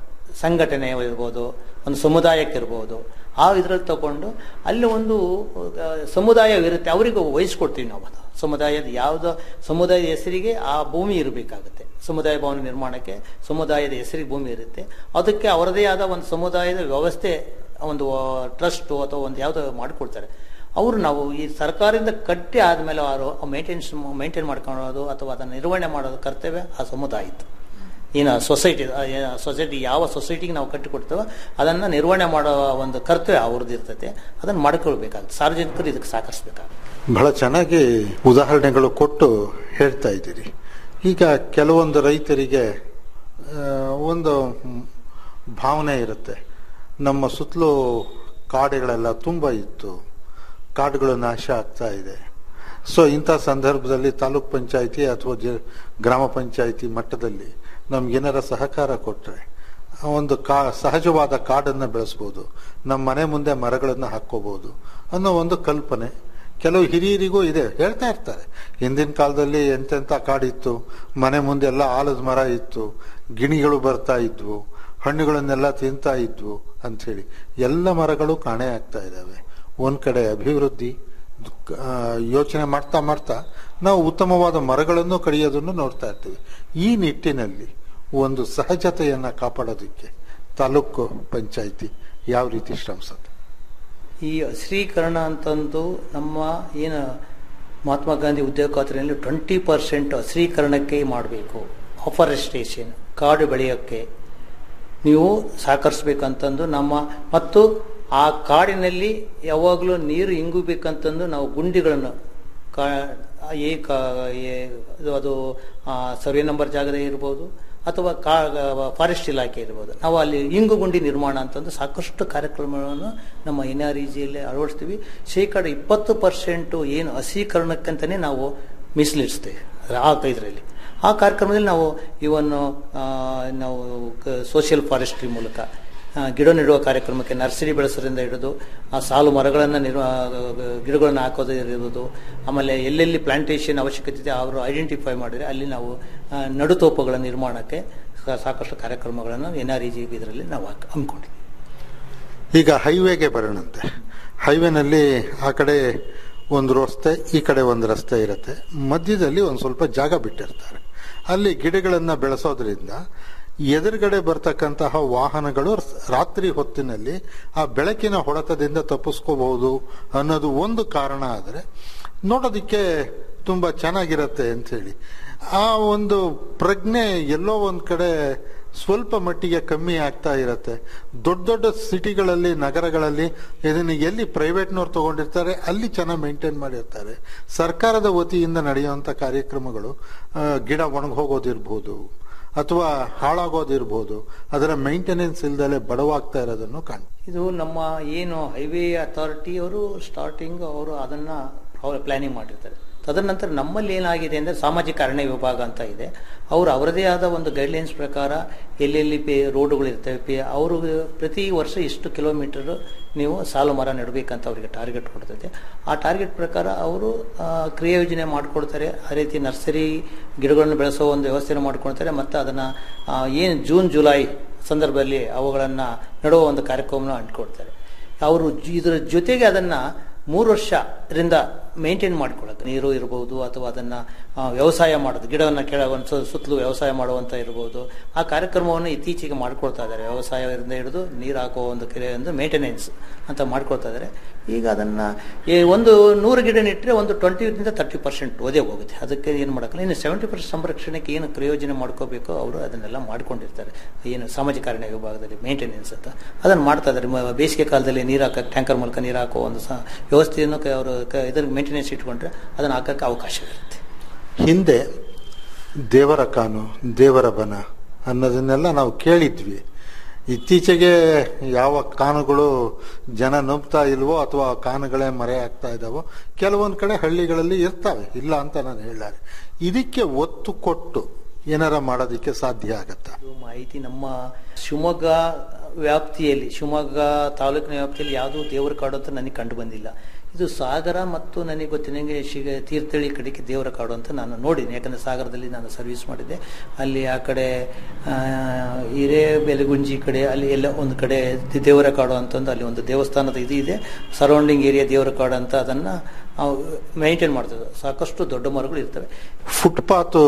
ಸಂಘಟನೆ ಇರ್ಬೋದು ಒಂದು ಸಮುದಾಯಕ್ಕಿರ್ಬೋದು ಆ ಇದರಲ್ಲಿ ತಗೊಂಡು ಅಲ್ಲಿ ಒಂದು ಆ, ಸಮುದಾಯವಿರುತ್ತೆ ಅವರಿಗೆ ವಹಿಸ್ಕೊಡ್ತೀವಿ ನಾವು ಅದು ಸಮುದಾಯದ ಯಾವುದೋ ಸಮುದಾಯದ ಹೆಸರಿಗೆ ಆ ಭೂಮಿ ಇರಬೇಕಾಗುತ್ತೆ ಸಮುದಾಯ ಭವನ ನಿರ್ಮಾಣಕ್ಕೆ ಸಮುದಾಯದ ಹೆಸರಿಗೆ ಭೂಮಿ ಇರುತ್ತೆ ಅದಕ್ಕೆ ಅವರದೇ ಆದ ಒಂದು ಸಮುದಾಯದ ವ್ಯವಸ್ಥೆ ಒಂದು ಟ್ರಸ್ಟ್ ಅಥವಾ ಒಂದು ಯಾವುದೋ ಮಾಡಿಕೊಡ್ತಾರೆ ಅವರು ನಾವು ಈ ಸರ್ಕಾರದಿಂದ ಕಟ್ಟಿ ಆದಮೇಲೆ ಅವರು ಮೇಂಟೆನ್ಸ್ ಮೇಂಟೈನ್ ಮಾಡ್ಕೊಳ್ಳೋದು ಅಥವಾ ಅದನ್ನು ನಿರ್ವಹಣೆ ಮಾಡೋದು ಕರ್ತವ್ಯ ಆ ಸಮುದಾಯದ್ದು ಏನು ಸೊಸೈಟಿ ಸೊಸೈಟಿ ಯಾವ ಸೊಸೈಟಿಗೆ ನಾವು ಕಟ್ಟಿಕೊಡ್ತೇವೋ ಅದನ್ನು ನಿರ್ವಹಣೆ ಮಾಡೋ ಒಂದು ಕರ್ತವ್ಯ ಅವ್ರದ್ದು ಇರ್ತೈತೆ ಅದನ್ನು ಮಾಡ್ಕೊಳ್ಬೇಕಾಗುತ್ತೆ ಸಾರ್ವಜನಿಕರು ಇದಕ್ಕೆ ಸಹಕರಿಸ್ಬೇಕಾಗುತ್ತೆ ಬಹಳ ಚೆನ್ನಾಗಿ ಉದಾಹರಣೆಗಳು ಕೊಟ್ಟು ಹೇಳ್ತಾ ಇದ್ದೀರಿ ಈಗ ಕೆಲವೊಂದು ರೈತರಿಗೆ ಆ, ಒಂದು ಮ್, ಭಾವನೆ ಇರುತ್ತೆ ನಮ್ಮ ಸುತ್ತಲೂ ಕಾಡುಗಳೆಲ್ಲ ತುಂಬ ಇತ್ತು ಕಾಡುಗಳು ನಾಶ ಆಗ್ತಾ ಇದೆ ಸೊ ಇಂಥ ಸಂದರ್ಭದಲ್ಲಿ ತಾಲೂಕ್ ಪಂಚಾಯಿತಿ ಅಥವಾ ಜ ಗ್ರಾಮ ಪಂಚಾಯಿತಿ ಮಟ್ಟದಲ್ಲಿ ನಮ್ಗೇನಾರ ಸಹಕಾರ ಕೊಟ್ಟರೆ ಒಂದು ಕಾ ಸಹಜವಾದ ಕಾಡನ್ನು ಬೆಳೆಸ್ಬೋದು ನಮ್ಮ ಮನೆ ಮುಂದೆ ಮರಗಳನ್ನು ಹಾಕ್ಕೋಬಹುದು ಅನ್ನೋ ಒಂದು ಕಲ್ಪನೆ ಕೆಲವು ಹಿರಿಯರಿಗೂ ಇದೆ ಹೇಳ್ತಾ ಇರ್ತಾರೆ ಹಿಂದಿನ ಕಾಲದಲ್ಲಿ ಎಂತೆಂಥ ಕಾಡಿತ್ತು ಮನೆ ಮುಂದೆ ಎಲ್ಲ ಆಲದ ಮರ ಇತ್ತು ಗಿಣಿಗಳು ಬರ್ತಾ ಇದ್ವು ಹಣ್ಣುಗಳನ್ನೆಲ್ಲ ತಿಂತಾ ಇದ್ವು ಅಂಥೇಳಿ ಎಲ್ಲ ಮರಗಳು ಕಾಣೆ ಆಗ್ತಾ ಇದ್ದಾವೆ ಒಂದ್ ಕಡೆ ಅಭಿವೃದ್ಧಿ ದುಃಖ- ಆ, ಯೋಚನೆ ಮಾಡ್ತಾ ಮಾಡ್ತಾ ನಾವು ಉತ್ತಮವಾದ ಮರಗಳನ್ನು ಕಡಿಯೋದನ್ನು ನೋಡ್ತಾ ಇರ್ತೀವಿ ಈ ನಿಟ್ಟಿನಲ್ಲಿ ಒಂದು ಸಹಜತೆಯನ್ನ ಕಾಪಾಡೋದಕ್ಕೆ ತಾಲೂಕು ಪಂಚಾಯಿತಿ ಯಾವ ರೀತಿ ಶ್ರಮಿಸುತ್ತೆ ಈ ಹಸಿರೀಕರಣ ಅಂತಂದು ನಮ್ಮ ಏನು ಮಹಾತ್ಮ ಗಾಂಧಿ ಉದ್ಯೋಗ ಖಾತ್ರಿಯಲ್ಲಿ ಟ್ವೆಂಟಿ ಪರ್ಸೆಂಟ್ ಹಸಿರೀಕರಣಕ್ಕೆ ಮಾಡಬೇಕು ಅಫಾರೆಸ್ಟೇಷನ್ ಕಾಡು ಬೆಳೆಯೋಕ್ಕೆ ನೀವು ಸಹಕರಿಸ್ಬೇಕಂತಂದು ನಮ್ಮ ಮತ್ತು ಆ ಕಾಡಿನಲ್ಲಿ ಯಾವಾಗಲೂ ನೀರು ಇಂಗಬೇಕಂತಂದು ನಾವು ಗುಂಡಿಗಳನ್ನು ಕಾ ಏ ಕಾ ಏ- ಇದು ಅದು ಸರ್ವೆ ನಂಬರ್ ಜಾಗದ ಇರ್ಬೋದು ಅಥವಾ ಕಾ ಫಾರೆಸ್ಟ್ ಇಲಾಖೆ ಇರ್ಬೋದು ನಾವು ಅಲ್ಲಿ ಇಂಗು ಗುಂಡಿ ನಿರ್ಮಾಣ ಅಂತಂದು ಸಾಕಷ್ಟು ಕಾರ್ಯಕ್ರಮಗಳನ್ನು ನಮ್ಮ ಎನ್ ಆರ್ ಇ ಜಿಯಲ್ಲಿ ಅಳವಡಿಸ್ತೀವಿ ಶೇಕಡ ಇಪ್ಪತ್ತು ಪರ್ಸೆಂಟು ಏನು ಹಸೀಕರಣಕ್ಕಂತಲೇ ನಾವು ಮೀಸಲಿಡಿಸ್ತೇವೆ ಆ ಇದರಲ್ಲಿ ಆ ಕಾರ್ಯಕ್ರಮದಲ್ಲಿ ನಾವು ಇವನ್ನು ನಾವು ಸೋಷಿಯಲ್ ಫಾರೆಸ್ಟ್ರಿ ಮೂಲಕ ಆ, ಗಿಡ ನೆಡುವ ಕಾರ್ಯಕ್ರಮಕ್ಕೆ ನರ್ಸರಿ ಬೆಳೆಸೋದ್ರಿಂದ ಹಿಡಿದು ಆ ಸಾಲು ಮರಗಳನ್ನು ನಿರ್ವ ಗಿಡಗಳನ್ನು ಹಾಕೋದು ಇರ್ಬೋದು ಆಮೇಲೆ ಎಲ್ಲೆಲ್ಲಿ ಪ್ಲಾಂಟೇಶನ್ ಅವಶ್ಯಕತೆ ಇದೆ ಅವರು ಐಡೆಂಟಿಫೈ ಮಾಡಿದರೆ ಅಲ್ಲಿ ನಾವು ಆ, ನಡುತೋಪುಗಳ ನಿರ್ಮಾಣಕ್ಕೆ ಸಾ- ಸಾಕಷ್ಟು ಕಾರ್ಯಕ್ರಮಗಳನ್ನು ಎನ್ ಆರ್ ಇ ಜಿ ಇದರಲ್ಲಿ ನಾವು ಹಾಕ್- ಹಮ್ಮಿಕೊಂಡಿದ್ದೀವಿ ಈಗ ಹೈವೇಗೆ ಬರೋಣಂತೆ ಹೈವೇನಲ್ಲಿ ಆ ಕಡೆ ಒಂದು ರಸ್ತೆ ಈ ಕಡೆ ಒಂದು ರಸ್ತೆ ಇರುತ್ತೆ ಮಧ್ಯದಲ್ಲಿ ಒಂದು ಸ್ವಲ್ಪ ಜಾಗ ಬಿಟ್ಟಿರ್ತಾರೆ ಅಲ್ಲಿ ಗಿಡಗಳನ್ನ ಬೆಳೆಸೋದ್ರಿಂದ ಎದುರುಗಡೆ ಬರ್ತಕ್ಕಂತಹ ವಾಹನಗಳು ರಾತ್ರಿ ಹೊತ್ತಿನಲ್ಲಿ ಆ ಬೆಳಕಿನ ಹೊಡೆತದಿಂದ ತಪ್ಪಿಸ್ಕೋಬಹುದು ಅನ್ನೋದು ಒಂದು ಕಾರಣ ಆದರೆ ನೋಡೋದಕ್ಕೆ ತುಂಬಾ ಚೆನ್ನಾಗಿರತ್ತೆ ಅಂತ ಹೇಳಿ ಆ ಒಂದು ಪ್ರಜ್ಞೆ ಎಲ್ಲೋ ಒಂದ್ ಕಡೆ ಸ್ವಲ್ಪ ಮಟ್ಟಿಗೆ ಕಮ್ಮಿ ಆಗ್ತಾ ಇರತ್ತೆ ದೊಡ್ಡ ದೊಡ್ಡ ಸಿಟಿಗಳಲ್ಲಿ ನಗರಗಳಲ್ಲಿ ಇದನ್ನು ಎಲ್ಲಿ ಪ್ರೈವೇಟ್ನವ್ರು ತಗೊಂಡಿರ್ತಾರೆ ಅಲ್ಲಿ ಚೆನ್ನಾಗಿ ಮೇಂಟೈನ್ ಮಾಡಿರ್ತಾರೆ ಸರ್ಕಾರದ ವತಿಯಿಂದ ನಡೆಯುವಂತ ಕಾರ್ಯಕ್ರಮಗಳು ಆ, ಗಿಡ ಒಣಗೋಗೋದಿರ್ಬೋದು ಅಥವಾ ಹಾಳಾಗೋದಿರ್ಬೋದು ಅದರ ಮೇಂಟೆನೆನ್ಸ್ ಇಲ್ದಲೆ ಬಡವಾಗ್ತಾ ಇರೋದನ್ನು ಕಾಣ್ ಇದು ನಮ್ಮ ಏನು ಹೈವೇ ಅಥಾರಿಟಿಯವರು ಸ್ಟಾರ್ಟಿಂಗ್ ಅವರು ಅದನ್ನ ಅವರು ಪ್ಲಾನಿಂಗ್ ಮಾಡಿರ್ತಾರೆ ತದನಂತರ ನಮ್ಮಲ್ಲಿ ಏನಾಗಿದೆ ಅಂದರೆ ಸಾಮಾಜಿಕ ಅರಣ್ಯ ವಿಭಾಗ ಅಂತ ಇದೆ ಅವರು ಅವರದೇ ಆದ ಒಂದು ಗೈಡ್ಲೈನ್ಸ್ ಪ್ರಕಾರ ಎಲ್ಲೆಲ್ಲಿ ಪೇ ರೋಡುಗಳು ಇರ್ತವೆ ಪೇ ಅವರು ಪ್ರತಿ ವರ್ಷ ಇಷ್ಟು ಕಿಲೋಮೀಟರ್ ನೀವು ಸಾಲು ಮರ ನೆಡಬೇಕಂತ ಅವರಿಗೆ ಟಾರ್ಗೆಟ್ ಕೊಡ್ತೈತೆ ಆ ಟಾರ್ಗೆಟ್ ಪ್ರಕಾರ ಅವರು ಆ, ಕ್ರಿಯಾ ಯೋಜನೆ ಮಾಡಿಕೊಡ್ತಾರೆ ಆ ರೀತಿ ನರ್ಸರಿ ಗಿಡಗಳನ್ನು ಬೆಳೆಸೋ ಒಂದು ವ್ಯವಸ್ಥೆಯನ್ನು ಮಾಡಿಕೊಡ್ತಾರೆ ಮತ್ತು ಅದನ್ನು ಏನು ಜೂನ್ ಜುಲೈ ಸಂದರ್ಭದಲ್ಲಿ ಅವುಗಳನ್ನು ನೆಡುವ ಒಂದು ಕಾರ್ಯಕ್ರಮನ ಅಂಟ್ಕೊಡ್ತಾರೆ ಅವರು ಜ- ಇದರ ಜೊತೆಗೆ ಅದನ್ನು ಮೂರು ವರ್ಷದಿಂದ ಮೇಂಟೈನ್ ಮಾಡ್ಕೊಳ್ಳೋದು ನೀರು ಇರಬಹುದು ಅಥವಾ ಅದನ್ನು ಆ, ವ್ಯವಸಾಯ ಮಾಡೋದು ಗಿಡವನ್ನು ಕೆಳ ಒಂದು ಸು- ಸುತ್ತಲೂ ವ್ಯವಸಾಯ ಮಾಡುವಂತ ಇರಬಹುದು ಆ ಕಾರ್ಯಕ್ರಮವನ್ನು ಇತ್ತೀಚೆಗೆ ಮಾಡ್ಕೊಳ್ತಾ ಇದ್ದಾರೆ ವ್ಯವಸಾಯದಿಂದ ಹಿಡಿದು ನೀರು ಹಾಕುವ ಒಂದು ಕೆರೆ ಒಂದು ಮೇಂಟೆನೆನ್ಸ್ ಅಂತ ಮಾಡ್ಕೊಳ್ತಾ ಇದ್ದಾರೆ ಈಗ ಅದನ್ನ ಈ ಒಂದು ನೂರು ಗಿಡ ನೆಟ್ಟರೆ ಒಂದು ಟ್ವೆಂಟಿಯಿಂದ ತರ್ಟಿ ಪರ್ಸೆಂಟ್ ಓದೇ ಹೋಗುತ್ತೆ ಅದಕ್ಕೆ ಏನು ಮಾಡೋಕ್ಕಲ್ಲ ಇನ್ನು ಸೆವೆಂಟಿ ಪರ್ಸೆಂಟ್ ಸಂರಕ್ಷಣೆಗೆ ಏನು ಪ್ರಯೋಜನ ಮಾಡ್ಕೋಬೇಕು ಅವರು ಅದನ್ನೆಲ್ಲ ಮಾಡ್ಕೊಂಡಿರ್ತಾರೆ ಏನು ಸಾಮಾಜಿಕ ಅರಣ್ಯ ವಿಭಾಗದಲ್ಲಿ ಮೇಂಟೆನೆನ್ಸ್ ಅಂತ ಅದನ್ನು ಮಾಡ್ತಾ ಇದ್ದಾರೆ ಮ- ಬೇಸಿಗೆ ಕಾಲದಲ್ಲಿ ನೀರು ಹಾಕಕ್ಕೆ ಟ್ಯಾಂಕರ್ ಮೂಲಕ ನೀರು ಹಾಕೋ ಒಂದು ಸ ವ್ಯವಸ್ಥೆಯನ್ನು ಕ- ಅವರು ಕ- ಇದ್ರ ಮೇಂಟೆನೆನ್ಸ್ ಇಟ್ಕೊಂಡ್ರೆ ಅದನ್ನು ಹಾಕಕ್ಕೆ ಅವಕಾಶ ಇರುತ್ತೆ ಹಿಂದೆ ದೇವರ ಕಾನು ದೇವರ ಬನ ಅನ್ನೋದನ್ನೆಲ್ಲ ನಾವು ಕೇಳಿದ್ವಿ ಇತ್ತೀಚೆಗೆ ಯಾವ ಕಾನುಗಳು ಜನ ನಂಬ್ತಾ ಇಲ್ವೋ ಅಥವಾ ಕಾನುಗಳೇ ಮರೆ ಆಗ್ತಾ ಇದಾವೋ ಕೆಲವೊಂದು ಕಡೆ ಹಳ್ಳಿಗಳಲ್ಲಿ ಇರ್ತವೆ ಇಲ್ಲ ಅಂತ ನಾನು ಹೇಳಾರೆ ಇದಕ್ಕೆ ಒತ್ತು ಕೊಟ್ಟು ಏನಾರ ಮಾಡೋದಕ್ಕೆ ಸಾಧ್ಯ ಆಗತ್ತಾ ಇದು ಮಾಹಿತಿ ನಮ್ಮ ಶಿವಮೊಗ್ಗ ವ್ಯಾಪ್ತಿಯಲ್ಲಿ ಶಿವಮೊಗ್ಗ ತಾಲೂಕಿನ ವ್ಯಾಪ್ತಿಯಲ್ಲಿ ಯಾವುದೂ ದೇವರ ಕಾಡು ಅಂತ ನನಗೆ ಕಂಡು ಬಂದಿಲ್ಲ ಇದು ಸಾಗರ ಮತ್ತು ನನಗೆ ಗೊತ್ತಿನಂಗೆ ಶಿಗ ತೀರ್ಥಹಳ್ಳಿ ಕಡೆಗೆ ದೇವರ ಕಾಡು ಅಂತ ನಾನು ನೋಡಿದ್ದೀನಿ ಯಾಕಂದರೆ ಸಾಗರದಲ್ಲಿ ನಾನು ಸರ್ವಿಸ್ ಮಾಡಿದ್ದೆ ಅಲ್ಲಿ ಆ ಕಡೆ ಆ, ಹಿರೇ ಬೆಲಗುಂಜಿ ಕಡೆ ಅಲ್ಲಿ ಎಲ್ಲ ಒಂದು ಕಡೆ ದಿ- ದೇವರ ಕಾಡು ಅಂತಂದು ಅಲ್ಲಿ ಒಂದು ದೇವಸ್ಥಾನದ ಇದು ಇದೆ ಸರೌಂಡಿಂಗ್ ಏರಿಯಾ ದೇವರ ಕಾಡು ಅಂತ ಅದನ್ನು ಮೇಂಟೈನ್ ಮಾಡ್ತದೆ ಸಾಕಷ್ಟು ದೊಡ್ಡ ಮರಗಳು ಇರ್ತವೆ ಫುಟ್ಪಾತು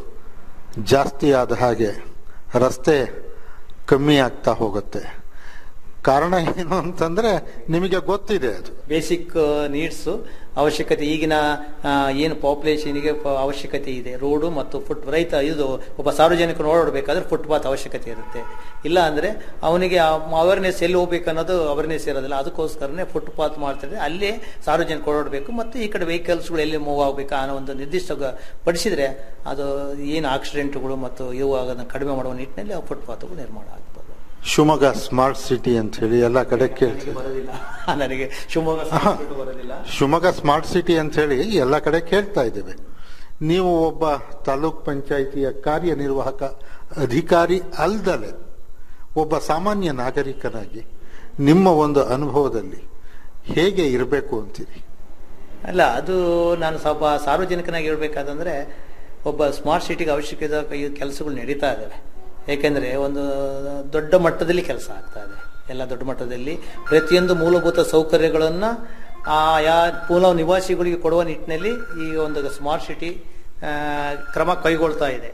ಜಾಸ್ತಿ ಆದ ಹಾಗೆ ರಸ್ತೆ ಕಮ್ಮಿ ಆಗ್ತಾ ಹೋಗುತ್ತೆ ಕಾರಣ ಏನು ಅಂತಂದ್ರೆ ನಿಮಗೆ ಗೊತ್ತಿದೆ ಅದು ಬೇಸಿಕ್ ನೀಡ್ಸ್ ಅವಶ್ಯಕತೆ ಈಗಿನ ಆ, ಏನು ಪಾಪ್ಯುಲೇಷನ್ಗೆ ಅವಶ್ಯಕತೆ ಇದೆ ರೋಡು ಮತ್ತು ಫುಟ್ ರೈತ ಇದು ಒಬ್ಬ ಸಾರ್ವಜನಿಕರು ಓಡಾಡಬೇಕಾದ್ರೆ ಫುಟ್ಪಾತ್ ಅವಶ್ಯಕತೆ ಇರುತ್ತೆ ಇಲ್ಲ ಅಂದ್ರೆ ಅವನಿಗೆ ಅವೇರ್ನೆಸ್ ಎಲ್ಲಿ ಹೋಗ್ಬೇಕು ಅನ್ನೋದು ಅವೇರ್ನೆಸ್ ಇರೋದಿಲ್ಲ ಅದಕ್ಕೋಸ್ಕರನೇ ಫುಟ್ಪಾತ್ ಮಾಡ್ತಾರೆ ಅಲ್ಲೇ ಸಾರ್ವಜನಿಕರು ಓಡಾಡಬೇಕು ಮತ್ತು ಈ ಕಡೆ ವೆಹಿಕಲ್ಸ್ಗಳು ಎಲ್ಲಿ ಮೂವ್ ಆಗಬೇಕು ಅನ್ನೋ ಒಂದು ನಿರ್ದಿಷ್ಟ ಗ- ಪಡಿಸಿದ್ರೆ ಅದು ಏನು ಆಕ್ಸಿಡೆಂಟ್ಗಳು ಮತ್ತು ಇವು ಆಗೋದನ್ನ ಕಡಿಮೆ ಮಾಡುವ ನಿಟ್ಟಿನಲ್ಲಿ ಆ ಫುಟ್ಪಾತ್ಗಳು ನಿರ್ಮಾಣ ಆಗ್ತದೆ ಶಿವಮೊಗ್ಗ ಸ್ಮಾರ್ಟ್ ಸಿಟಿ ಅಂತ ಹೇಳಿ ಎಲ್ಲ ಕಡೆ ಕೇಳ್ತೀವಿ ಬರೋದಿಲ್ಲ ನನಗೆ ಶಿವಮೊಗ್ಗ ಸಂಸ್ಕೃತ ಬರೋದಿಲ್ಲ ಶಿವಮೊಗ್ಗ ಸ್ಮಾರ್ಟ್ ಸಿಟಿ ಅಂತ ಹೇಳಿ ಎಲ್ಲ ಕಡೆ ಕೇಳ್ತಾ ಇದ್ದೇವೆ ನೀವು ಒಬ್ಬ ತಾಲೂಕ್ ಪಂಚಾಯಿತಿಯ ಕಾರ್ಯನಿರ್ವಾಹಕ ಅಧಿಕಾರಿ ಅಲ್ದಲೆ ಒಬ್ಬ ಸಾಮಾನ್ಯ ನಾಗರಿಕನಾಗಿ ನಿಮ್ಮ ಒಂದು ಅನುಭವದಲ್ಲಿ ಹೇಗೆ ಇರಬೇಕು ಅಂತೀರಿ ಅಲ್ಲ ಅದು ನಾನು ಸ್ವಲ್ಪ ಸಾರ್ವಜನಿಕನಾಗಿ ಹೇಳ್ಬೇಕಾದಂದ್ರೆ ಒಬ್ಬ ಸ್ಮಾರ್ಟ್ ಸಿಟಿಗೆ ಅವಶ್ಯಕತೆ ಕೆಲಸಗಳು ನಡೀತಾ ಇದ್ದಾವೆ ಏಕೆಂದರೆ ಒಂದು ದೊಡ್ಡ ಮಟ್ಟದಲ್ಲಿ ಕೆಲಸ ಆಗ್ತಾ ಇದೆ ಎಲ್ಲ ದೊಡ್ಡ ಮಟ್ಟದಲ್ಲಿ ಪ್ರತಿಯೊಂದು ಮೂಲಭೂತ ಸೌಕರ್ಯಗಳನ್ನ ಆಯಾ ಮೂಲ ನಿವಾಸಿಗಳಿಗೆ ಕೊಡುವ ನಿಟ್ಟಿನಲ್ಲಿ ಈ ಒಂದು ಸ್ಮಾರ್ಟ್ ಸಿಟಿ ಆ, ಕ್ರಮ ಕೈಗೊಳ್ತಾ ಇದೆ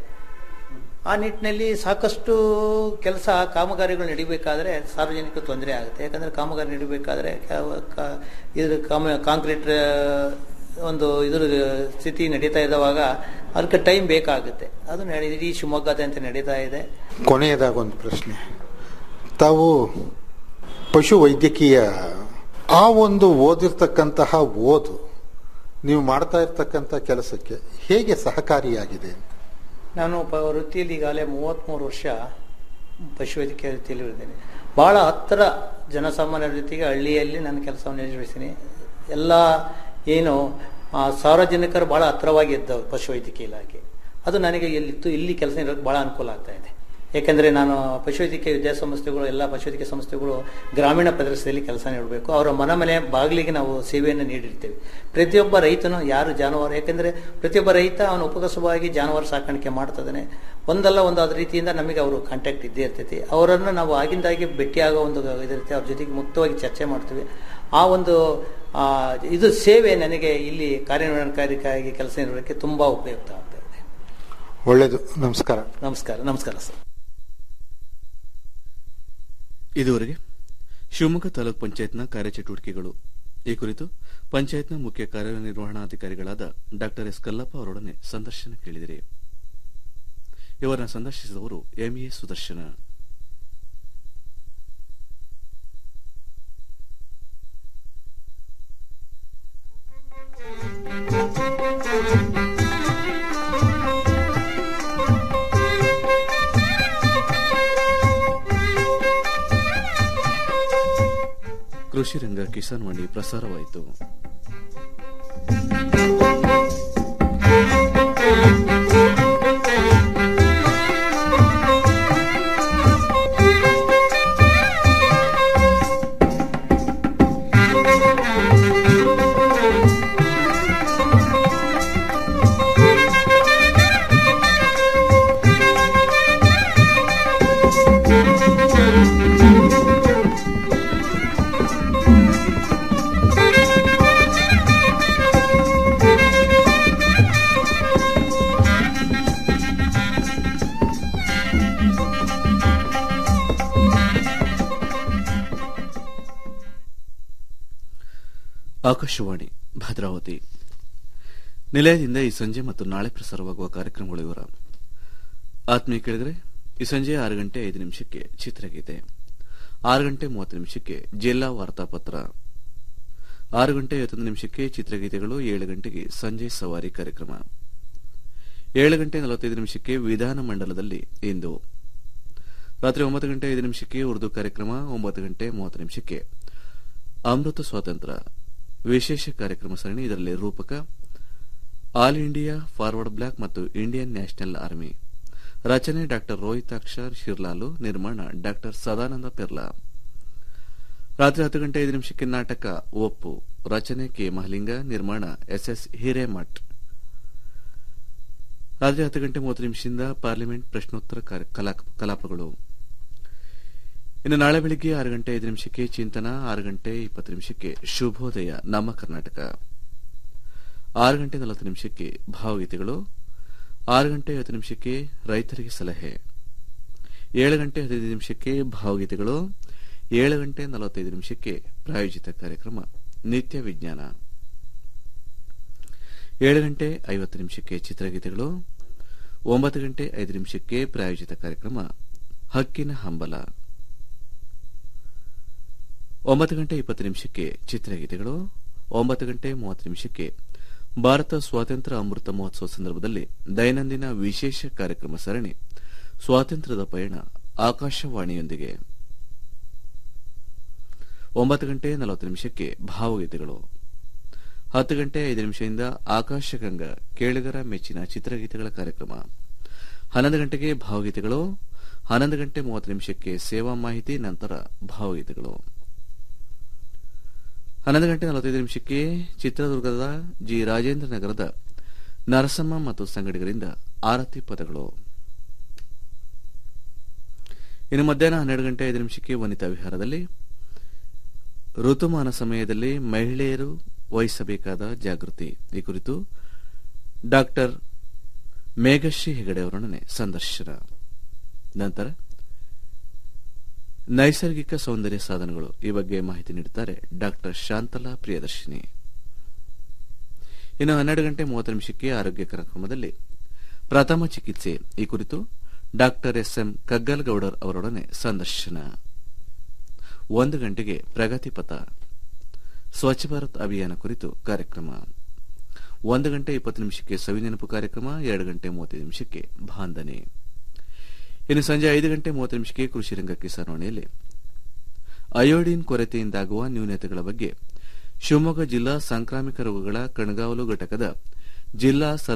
ಆ ನಿಟ್ಟಿನಲ್ಲಿ ಸಾಕಷ್ಟು ಕೆಲಸ ಕಾಮಗಾರಿಗಳು ನಡಿಬೇಕಾದ್ರೆ ಸಾರ್ವಜನಿಕ ತೊಂದರೆ ಆಗುತ್ತೆ ಯಾಕಂದ್ರೆ ಕಾಮಗಾರಿ ನಡಿಬೇಕಾದ್ರೆ ಕ- ಕ- ಇದ್ರ ಕಾಮ ಕಾಂಕ್ರೀಟ್ ಒಂದು ಇದ್ರ ಸ್ಥಿತಿ ನಡೀತಾ ಇರುವಾಗ ಅದಕ್ಕೆ ಟೈಮ್ ಬೇಕಾಗುತ್ತೆ ಅದು ನಡಿ ಇಡೀ ಶಿವಮೊಗ್ಗದಂತೆ ನಡೀತಾ ಇದೆ ಕೊನೆಯದಾಗ ಒಂದು ಪ್ರಶ್ನೆ ತಾವು ಪಶು ವೈದ್ಯಕೀಯ ಆ ಒಂದು ಓದಿರ್ತಕ್ಕಂತಹ ಓದು ನೀವು ಮಾಡ್ತಾ ಇರ್ತಕ್ಕಂಥ ಕೆಲಸಕ್ಕೆ ಹೇಗೆ ಸಹಕಾರಿಯಾಗಿದೆ ನಾನು ಪ ವೃತ್ತಿಯಲ್ಲಿ ಈಗಾಗಲೇ ಮೂವತ್ತ್ಮೂರು ವರ್ಷ ಪಶುವೈದ್ಯಕೀಯ ವೃತ್ತಿಯಲ್ಲಿ ಇದ್ದೇನೆ ಬಹಳ ಹತ್ತಿರ ಜನಸಾಮಾನ್ಯರ ಜೊತೆಗೆ ಹಳ್ಳಿಯಲ್ಲಿ ನಾನು ಕೆಲಸವನ್ನು ನಿರ್ವಹಿಸ್ತೀನಿ ಎಲ್ಲ ಏನು ಆ, ಸಾರ್ವಜನಿಕರು ಬಹಳ ಹತ್ತಿರವಾಗಿ ಇದ್ದವು ಪಶುವೈದ್ಯಕೀಯ ಇಲಾಖೆ ಅದು ನನಗೆ ಎಲ್ಲಿತ್ತು ಇಲ್ಲಿ ಕೆಲಸ ಇರೋಕ್ಕೆ ಬಹಳ ಅನುಕೂಲ ಆಗ್ತಾ ಇದೆ ಏಕೆಂದರೆ ನಾನು ಪಶುವೈದ್ಯಕೀಯ ವಿದ್ಯಾಸಂಸ್ಥೆಗಳು ಎಲ್ಲ ಪಶುವೈದ್ಯಕೀಯ ಸಂಸ್ಥೆಗಳು ಗ್ರಾಮೀಣ ಪ್ರದೇಶದಲ್ಲಿ ಕೆಲಸ ನೀಡಬೇಕು ಅವರ ಮನ ಮನೆ ಬಾಗಿಲಿಗೆ ನಾವು ಸೇವೆಯನ್ನು ನೀಡಿರ್ತೇವೆ ಪ್ರತಿಯೊಬ್ಬ ರೈತನು ಯಾರು ಜಾನುವಾರು ಯಾಕೆಂದರೆ ಪ್ರತಿಯೊಬ್ಬ ರೈತ ಅವನು ಉಪಕಸವಾಗಿ ಜಾನುವಾರು ಸಾಕಾಣಿಕೆ ಮಾಡ್ತದಾನೆ ಒಂದಲ್ಲ ಒಂದಾದ ರೀತಿಯಿಂದ ನಮಗೆ ಅವರು ಕಾಂಟ್ಯಾಕ್ಟ್ ಇದ್ದೇ ಇರ್ತೈತಿ ಅವರನ್ನು ನಾವು ಆಗಿಂದಾಗಿ ಭೇಟಿಯಾಗೋ ಒಂದು ಇದಿರುತ್ತೆ ಅವ್ರ ಜೊತೆಗೆ ಮುಕ್ತವಾಗಿ ಚರ್ಚೆ ಮಾಡ್ತೀವಿ ಆ ಒಂದು ಆ, ಇದು ಸೇವೆ ನನಗೆ ಇಲ್ಲಿ ಕಾರ್ಯನಿರ್ವಹಣಕಾರಿಯಾಗಿ ಕೆಲಸ ನಿರ್ವಹಣೆಗೆ ತುಂಬಾ ಉಪಯುಕ್ತ ಆಗ್ತಾ ಇದೆ ಒಳ್ಳೆಯದು ನಮಸ್ಕಾರ ನಮಸ್ಕಾರ ನಮಸ್ಕಾರ ಸರ್ ಇದುವರೆಗೆ ಶಿವಮೊಗ್ಗ ತಾಲೂಕ್ ಪಂಚಾಯತ್ನ ಕಾರ್ಯಚಟುವಟಿಕೆಗಳು ಈ ಕುರಿತು ಪಂಚಾಯತ್ನ ಮುಖ್ಯ ಕಾರ್ಯನಿರ್ವಹಣಾಧಿಕಾರಿಗಳಾದ ಡಾ ಎಸ್ ಕಲ್ಲಪ್ಪ ಅವರೊಡನೆ ಸಂದರ್ಶನ ಕೇಳಿದಿರಿ ಇವರನ್ನ ಸಂದರ್ಶಿಸಿದವರು ಎಂಎ ಸುದರ್ಶನ ಕೃಷಿ ರಂಗ ಕಿಸಾನ್ ವಾಣಿ ಪ್ರಸಾರವಾಯಿತು ಆಕಾಶವಾಣಿ ಭದ್ರಾವತಿ ನಿಲಯದಿಂದ ಈ ಸಂಜೆ ಮತ್ತು ನಾಳೆ ಪ್ರಸಾರವಾಗುವ ಕಾರ್ಯಕ್ರಮಗಳು ಇವರ ಆತ್ಮೀಯ ಕೇಳಿದರೆ ಈ ಸಂಜೆ ಆರು ಗಂಟೆ ಐದು ನಿಮಿಷಕ್ಕೆ ಚಿತ್ರಗೀತೆ ಆರು ಗಂಟೆ ಮೂವತ್ತು ನಿಮಿಷಕ್ಕೆ ಜಿಲ್ಲಾ ವಾರ್ತಾಪತ್ರ ಆರು ಗಂಟೆ ಐವತ್ತೊಂದು ನಿಮಿಷಕ್ಕೆ ಚಿತ್ರಗೀತೆಗಳು ಏಳು ಗಂಟೆಗೆ ಸಂಜೆ ಸವಾರಿ ಕಾರ್ಯಕ್ರಮ ಏಳು ಗಂಟೆ ನಲವತ್ತೈದು ನಿಮಿಷಕ್ಕೆ ವಿಧಾನಮಂಡಲದಲ್ಲಿ ಇಂದು ರಾತ್ರಿ ಒಂಬತ್ತು ಗಂಟೆ ಐದು ನಿಮಿಷಕ್ಕೆ ಉರ್ದು ಕಾರ್ಯಕ್ರಮ ಒಂಬತ್ತು ಗಂಟೆ ಮೂವತ್ತು ನಿಮಿಷಕ್ಕೆ ಅಮೃತ ಸ್ವಾತಂತ್ರ್ಯ ವಿಶೇಷ ಕಾರ್ಯಕ್ರಮ ಸರಣಿ ಇದರಲ್ಲಿ ರೂಪಕ ಆಲ್ ಇಂಡಿಯಾ ಫಾರ್ವರ್ಡ್ ಬ್ಲಾಕ್ ಮತ್ತು ಇಂಡಿಯನ್ ನ್ಯಾಷನಲ್ ಆರ್ಮಿ ರಚನೆ ಡಾಕ್ಟರ್ ರೋಹಿತಾಕ್ಷರ್ ಶಿರ್ಲಾಲು ನಿರ್ಮಾಣ ಡಾಕ್ಟರ್ ಸದಾನಂದ ಪೆರ್ಲಾ ರಾತ್ರಿ ಹತ್ತು ಗಂಟೆ ಐದು ನಿಮಿಷಕ್ಕೆ ನಾಟಕ ಒಪ್ಪು ರಚನೆ ಕೆ ಮಹಲಿಂಗ ನಿರ್ಮಾಣ ಎಸ್ಎಸ್ ಹಿರೇಮಠ್ ರಾತ್ರಿ ಹತ್ತು ಗಂಟೆ ಮೂವತ್ತು ನಿಮಿಷದಿಂದ ಪಾರ್ಲಿಮೆಂಟ್ ಪ್ರಶ್ನೋತ್ತರ ಕಾರ್ಯ- ಕಲಾ- ಕಲಾಪಗಳು ಇನ್ನು ನಾಳೆ ಬೆಳಿಗ್ಗೆ ಆರು ಗಂಟೆ ಐದು ನಿಮಿಷಕ್ಕೆ ಚಿಂತನ ಆರು ಗಂಟೆ ಇಪ್ಪತ್ತು ನಿಮಿಷಕ್ಕೆ ಶುಭೋದಯ ನಮ್ಮ ಕರ್ನಾಟಕ ಆರು ಗಂಟೆ ನಲವತ್ತು ನಿಮಿಷಕ್ಕೆ ಭಾವಗೀತೆಗಳು ಆರು ಗಂಟೆ ಐವತ್ತು ನಿಮಿಷಕ್ಕೆ ರೈತರಿಗೆ ಸಲಹೆ ಏಳು ಗಂಟೆ ಹದಿನೈದು ನಿಮಿಷಕ್ಕೆ ಭಾವಗೀತೆಗಳು ಏಳು ಗಂಟೆ ನಲವತ್ತೈದು ನಿಮಿಷಕ್ಕೆ ಪ್ರಾಯೋಜಿತ ಕಾರ್ಯಕ್ರಮ ನಿತ್ಯ ವಿಜ್ಞಾನ ಏಳು ಗಂಟೆ ಐವತ್ತು ನಿಮಿಷಕ್ಕೆ ಚಿತ್ರಗೀತೆಗಳು ಒಂಬತ್ತು ಗಂಟೆ ಐದು ನಿಮಿಷಕ್ಕೆ ಪ್ರಾಯೋಜಿತ ಕಾರ್ಯಕ್ರಮ ಹಕ್ಕಿನ ಹಂಬಲ ಒಂಬತ್ತು ಗಂಟೆ ಇಪ್ಪತ್ತು ನಿಮಿಷಕ್ಕೆ ಚಿತ್ರಗೀತೆಗಳು ಒಂಬತ್ತು ಗಂಟೆ ಮೂವತ್ತು ನಿಮಿಷಕ್ಕೆ ಭಾರತ ಸ್ವಾತಂತ್ರ್ಯ ಅಮೃತ ಮಹೋತ್ಸವ ಸಂದರ್ಭದಲ್ಲಿ ದೈನಂದಿನ ವಿಶೇಷ ಕಾರ್ಯಕ್ರಮ ಸರಣಿ ಸ್ವಾತಂತ್ರ್ಯದ ಪಯಣ ಆಕಾಶವಾಣಿಯೊಂದಿಗೆ ಒಂಬತ್ತು ಗಂಟೆ ನಲವತ್ತು ನಿಮಿಷಕ್ಕೆ ಭಾವಗೀತೆಗಳು ಹತ್ತು ಗಂಟೆ ಐದು ನಿಮಿಷದಿಂದ ಆಕಾಶಗಂಗಾ ಕೇಳಿಗರ ಮೆಚ್ಚಿನ ಚಿತ್ರಗೀತೆಗಳ ಕಾರ್ಯಕ್ರಮ ಹನ್ನೊಂದು ಗಂಟೆಗೆ ಭಾವಗೀತೆಗಳು ಹನ್ನೊಂದು ಗಂಟೆ ಮೂವತ್ತು ನಿಮಿಷಕ್ಕೆ ಸೇವಾ ಮಾಹಿತಿ ನಂತರ ಭಾವಗೀತೆಗಳು ಹನ್ನೊಂದು ಗಂಟೆ ನಲವತ್ತೈದು ನಿಮಿಷಕ್ಕೆ ಚಿತ್ರದುರ್ಗದ ಜಿ ರಾಜೇಂದ್ರ ನಗರದ ನರಸಮ್ಮ ಮತ್ತು ಸಂಗಡಿಗರಿಂದ ಆರತಿ ಪದಗಳು ಇನ್ನು ಮಧ್ಯಾಹ್ನ ಹನ್ನೆರಡು ಗಂಟೆ ಐದು ನಿಮಿಷಕ್ಕೆ ವನಿತಾ ವಿಹಾರದಲ್ಲಿ ಋತುಮಾನ ಸಮಯದಲ್ಲಿ ಮಹಿಳೆಯರು ವಹಿಸಬೇಕಾದ ಜಾಗೃತಿ ಈ ಕುರಿತು ಡಾಕ್ಟರ್ ಮೇಘಶ್ರೀ ಹೆಗಡೆ ಅವರೊಡನೆ ಸಂದರ್ಶನ ನಂತರ ನೈಸರ್ಗಿಕ ಸೌಂದರ್ಯ ಸಾಧನಗಳು ಈ ಬಗ್ಗೆ ಮಾಹಿತಿ ನೀಡುತ್ತಾರೆ ಡಾಕ್ಟರ್ ಶಾಂತಲಾ ಪ್ರಿಯದರ್ಶಿನಿ ಇನ್ನು ಹನ್ನೆರಡು ಗಂಟೆ ಮೂವತ್ತು ನಿಮಿಷಕ್ಕೆ ಆರೋಗ್ಯ ಕಾರ್ಯಕ್ರಮದಲ್ಲಿ ಪ್ರಥಮ ಚಿಕಿತ್ಸೆ ಈ ಕುರಿತು ಡಾಕ್ಟರ್ ಎಸ್ ಎಂ ಕಗ್ಗಲ್ಗೌಡರ್ ಅವರೊಡನೆ ಸಂದರ್ಶನ ಒಂದು ಗಂಟೆಗೆ ಪ್ರಗತಿ ಪಥ ಸ್ವಚ್ಛ ಭಾರತ್ ಅಭಿಯಾನ ಕುರಿತು ಕಾರ್ಯಕ್ರಮ ಒಂದು ಗಂಟೆ ಇಪ್ಪತ್ತು ನಿಮಿಷಕ್ಕೆ ಸವಿನೆನಪು ಕಾರ್ಯಕ್ರಮ ಎರಡು ಗಂಟೆ ಮೂವತ್ತೈದು ನಿಮಿಷಕ್ಕೆ ಬಾಂಧನೆ ಇನ್ನು ಸಂಜೆ ಐದು ಗಂಟೆ ಮೂವತ್ತು ನಿಮಿಷಕ್ಕೆ ಕೃಷಿ ರಂಗ ಕಿಸಾನ್ವಾಣಿಯಲ್ಲಿ ಅಯೋಡಿನ್ ಕೊರತೆಯಿಂದಾಗುವ ನ್ಯೂನತೆಗಳ ಬಗ್ಗೆ ಶಿವಮೊಗ್ಗ ಜಿಲ್ಲಾ ಸಾಂಕ್ರಾಮಿಕ ರೋಗಗಳ ಕಣ್ಗಾವಲು ಘಟಕದ ಜಿಲ್ಲಾ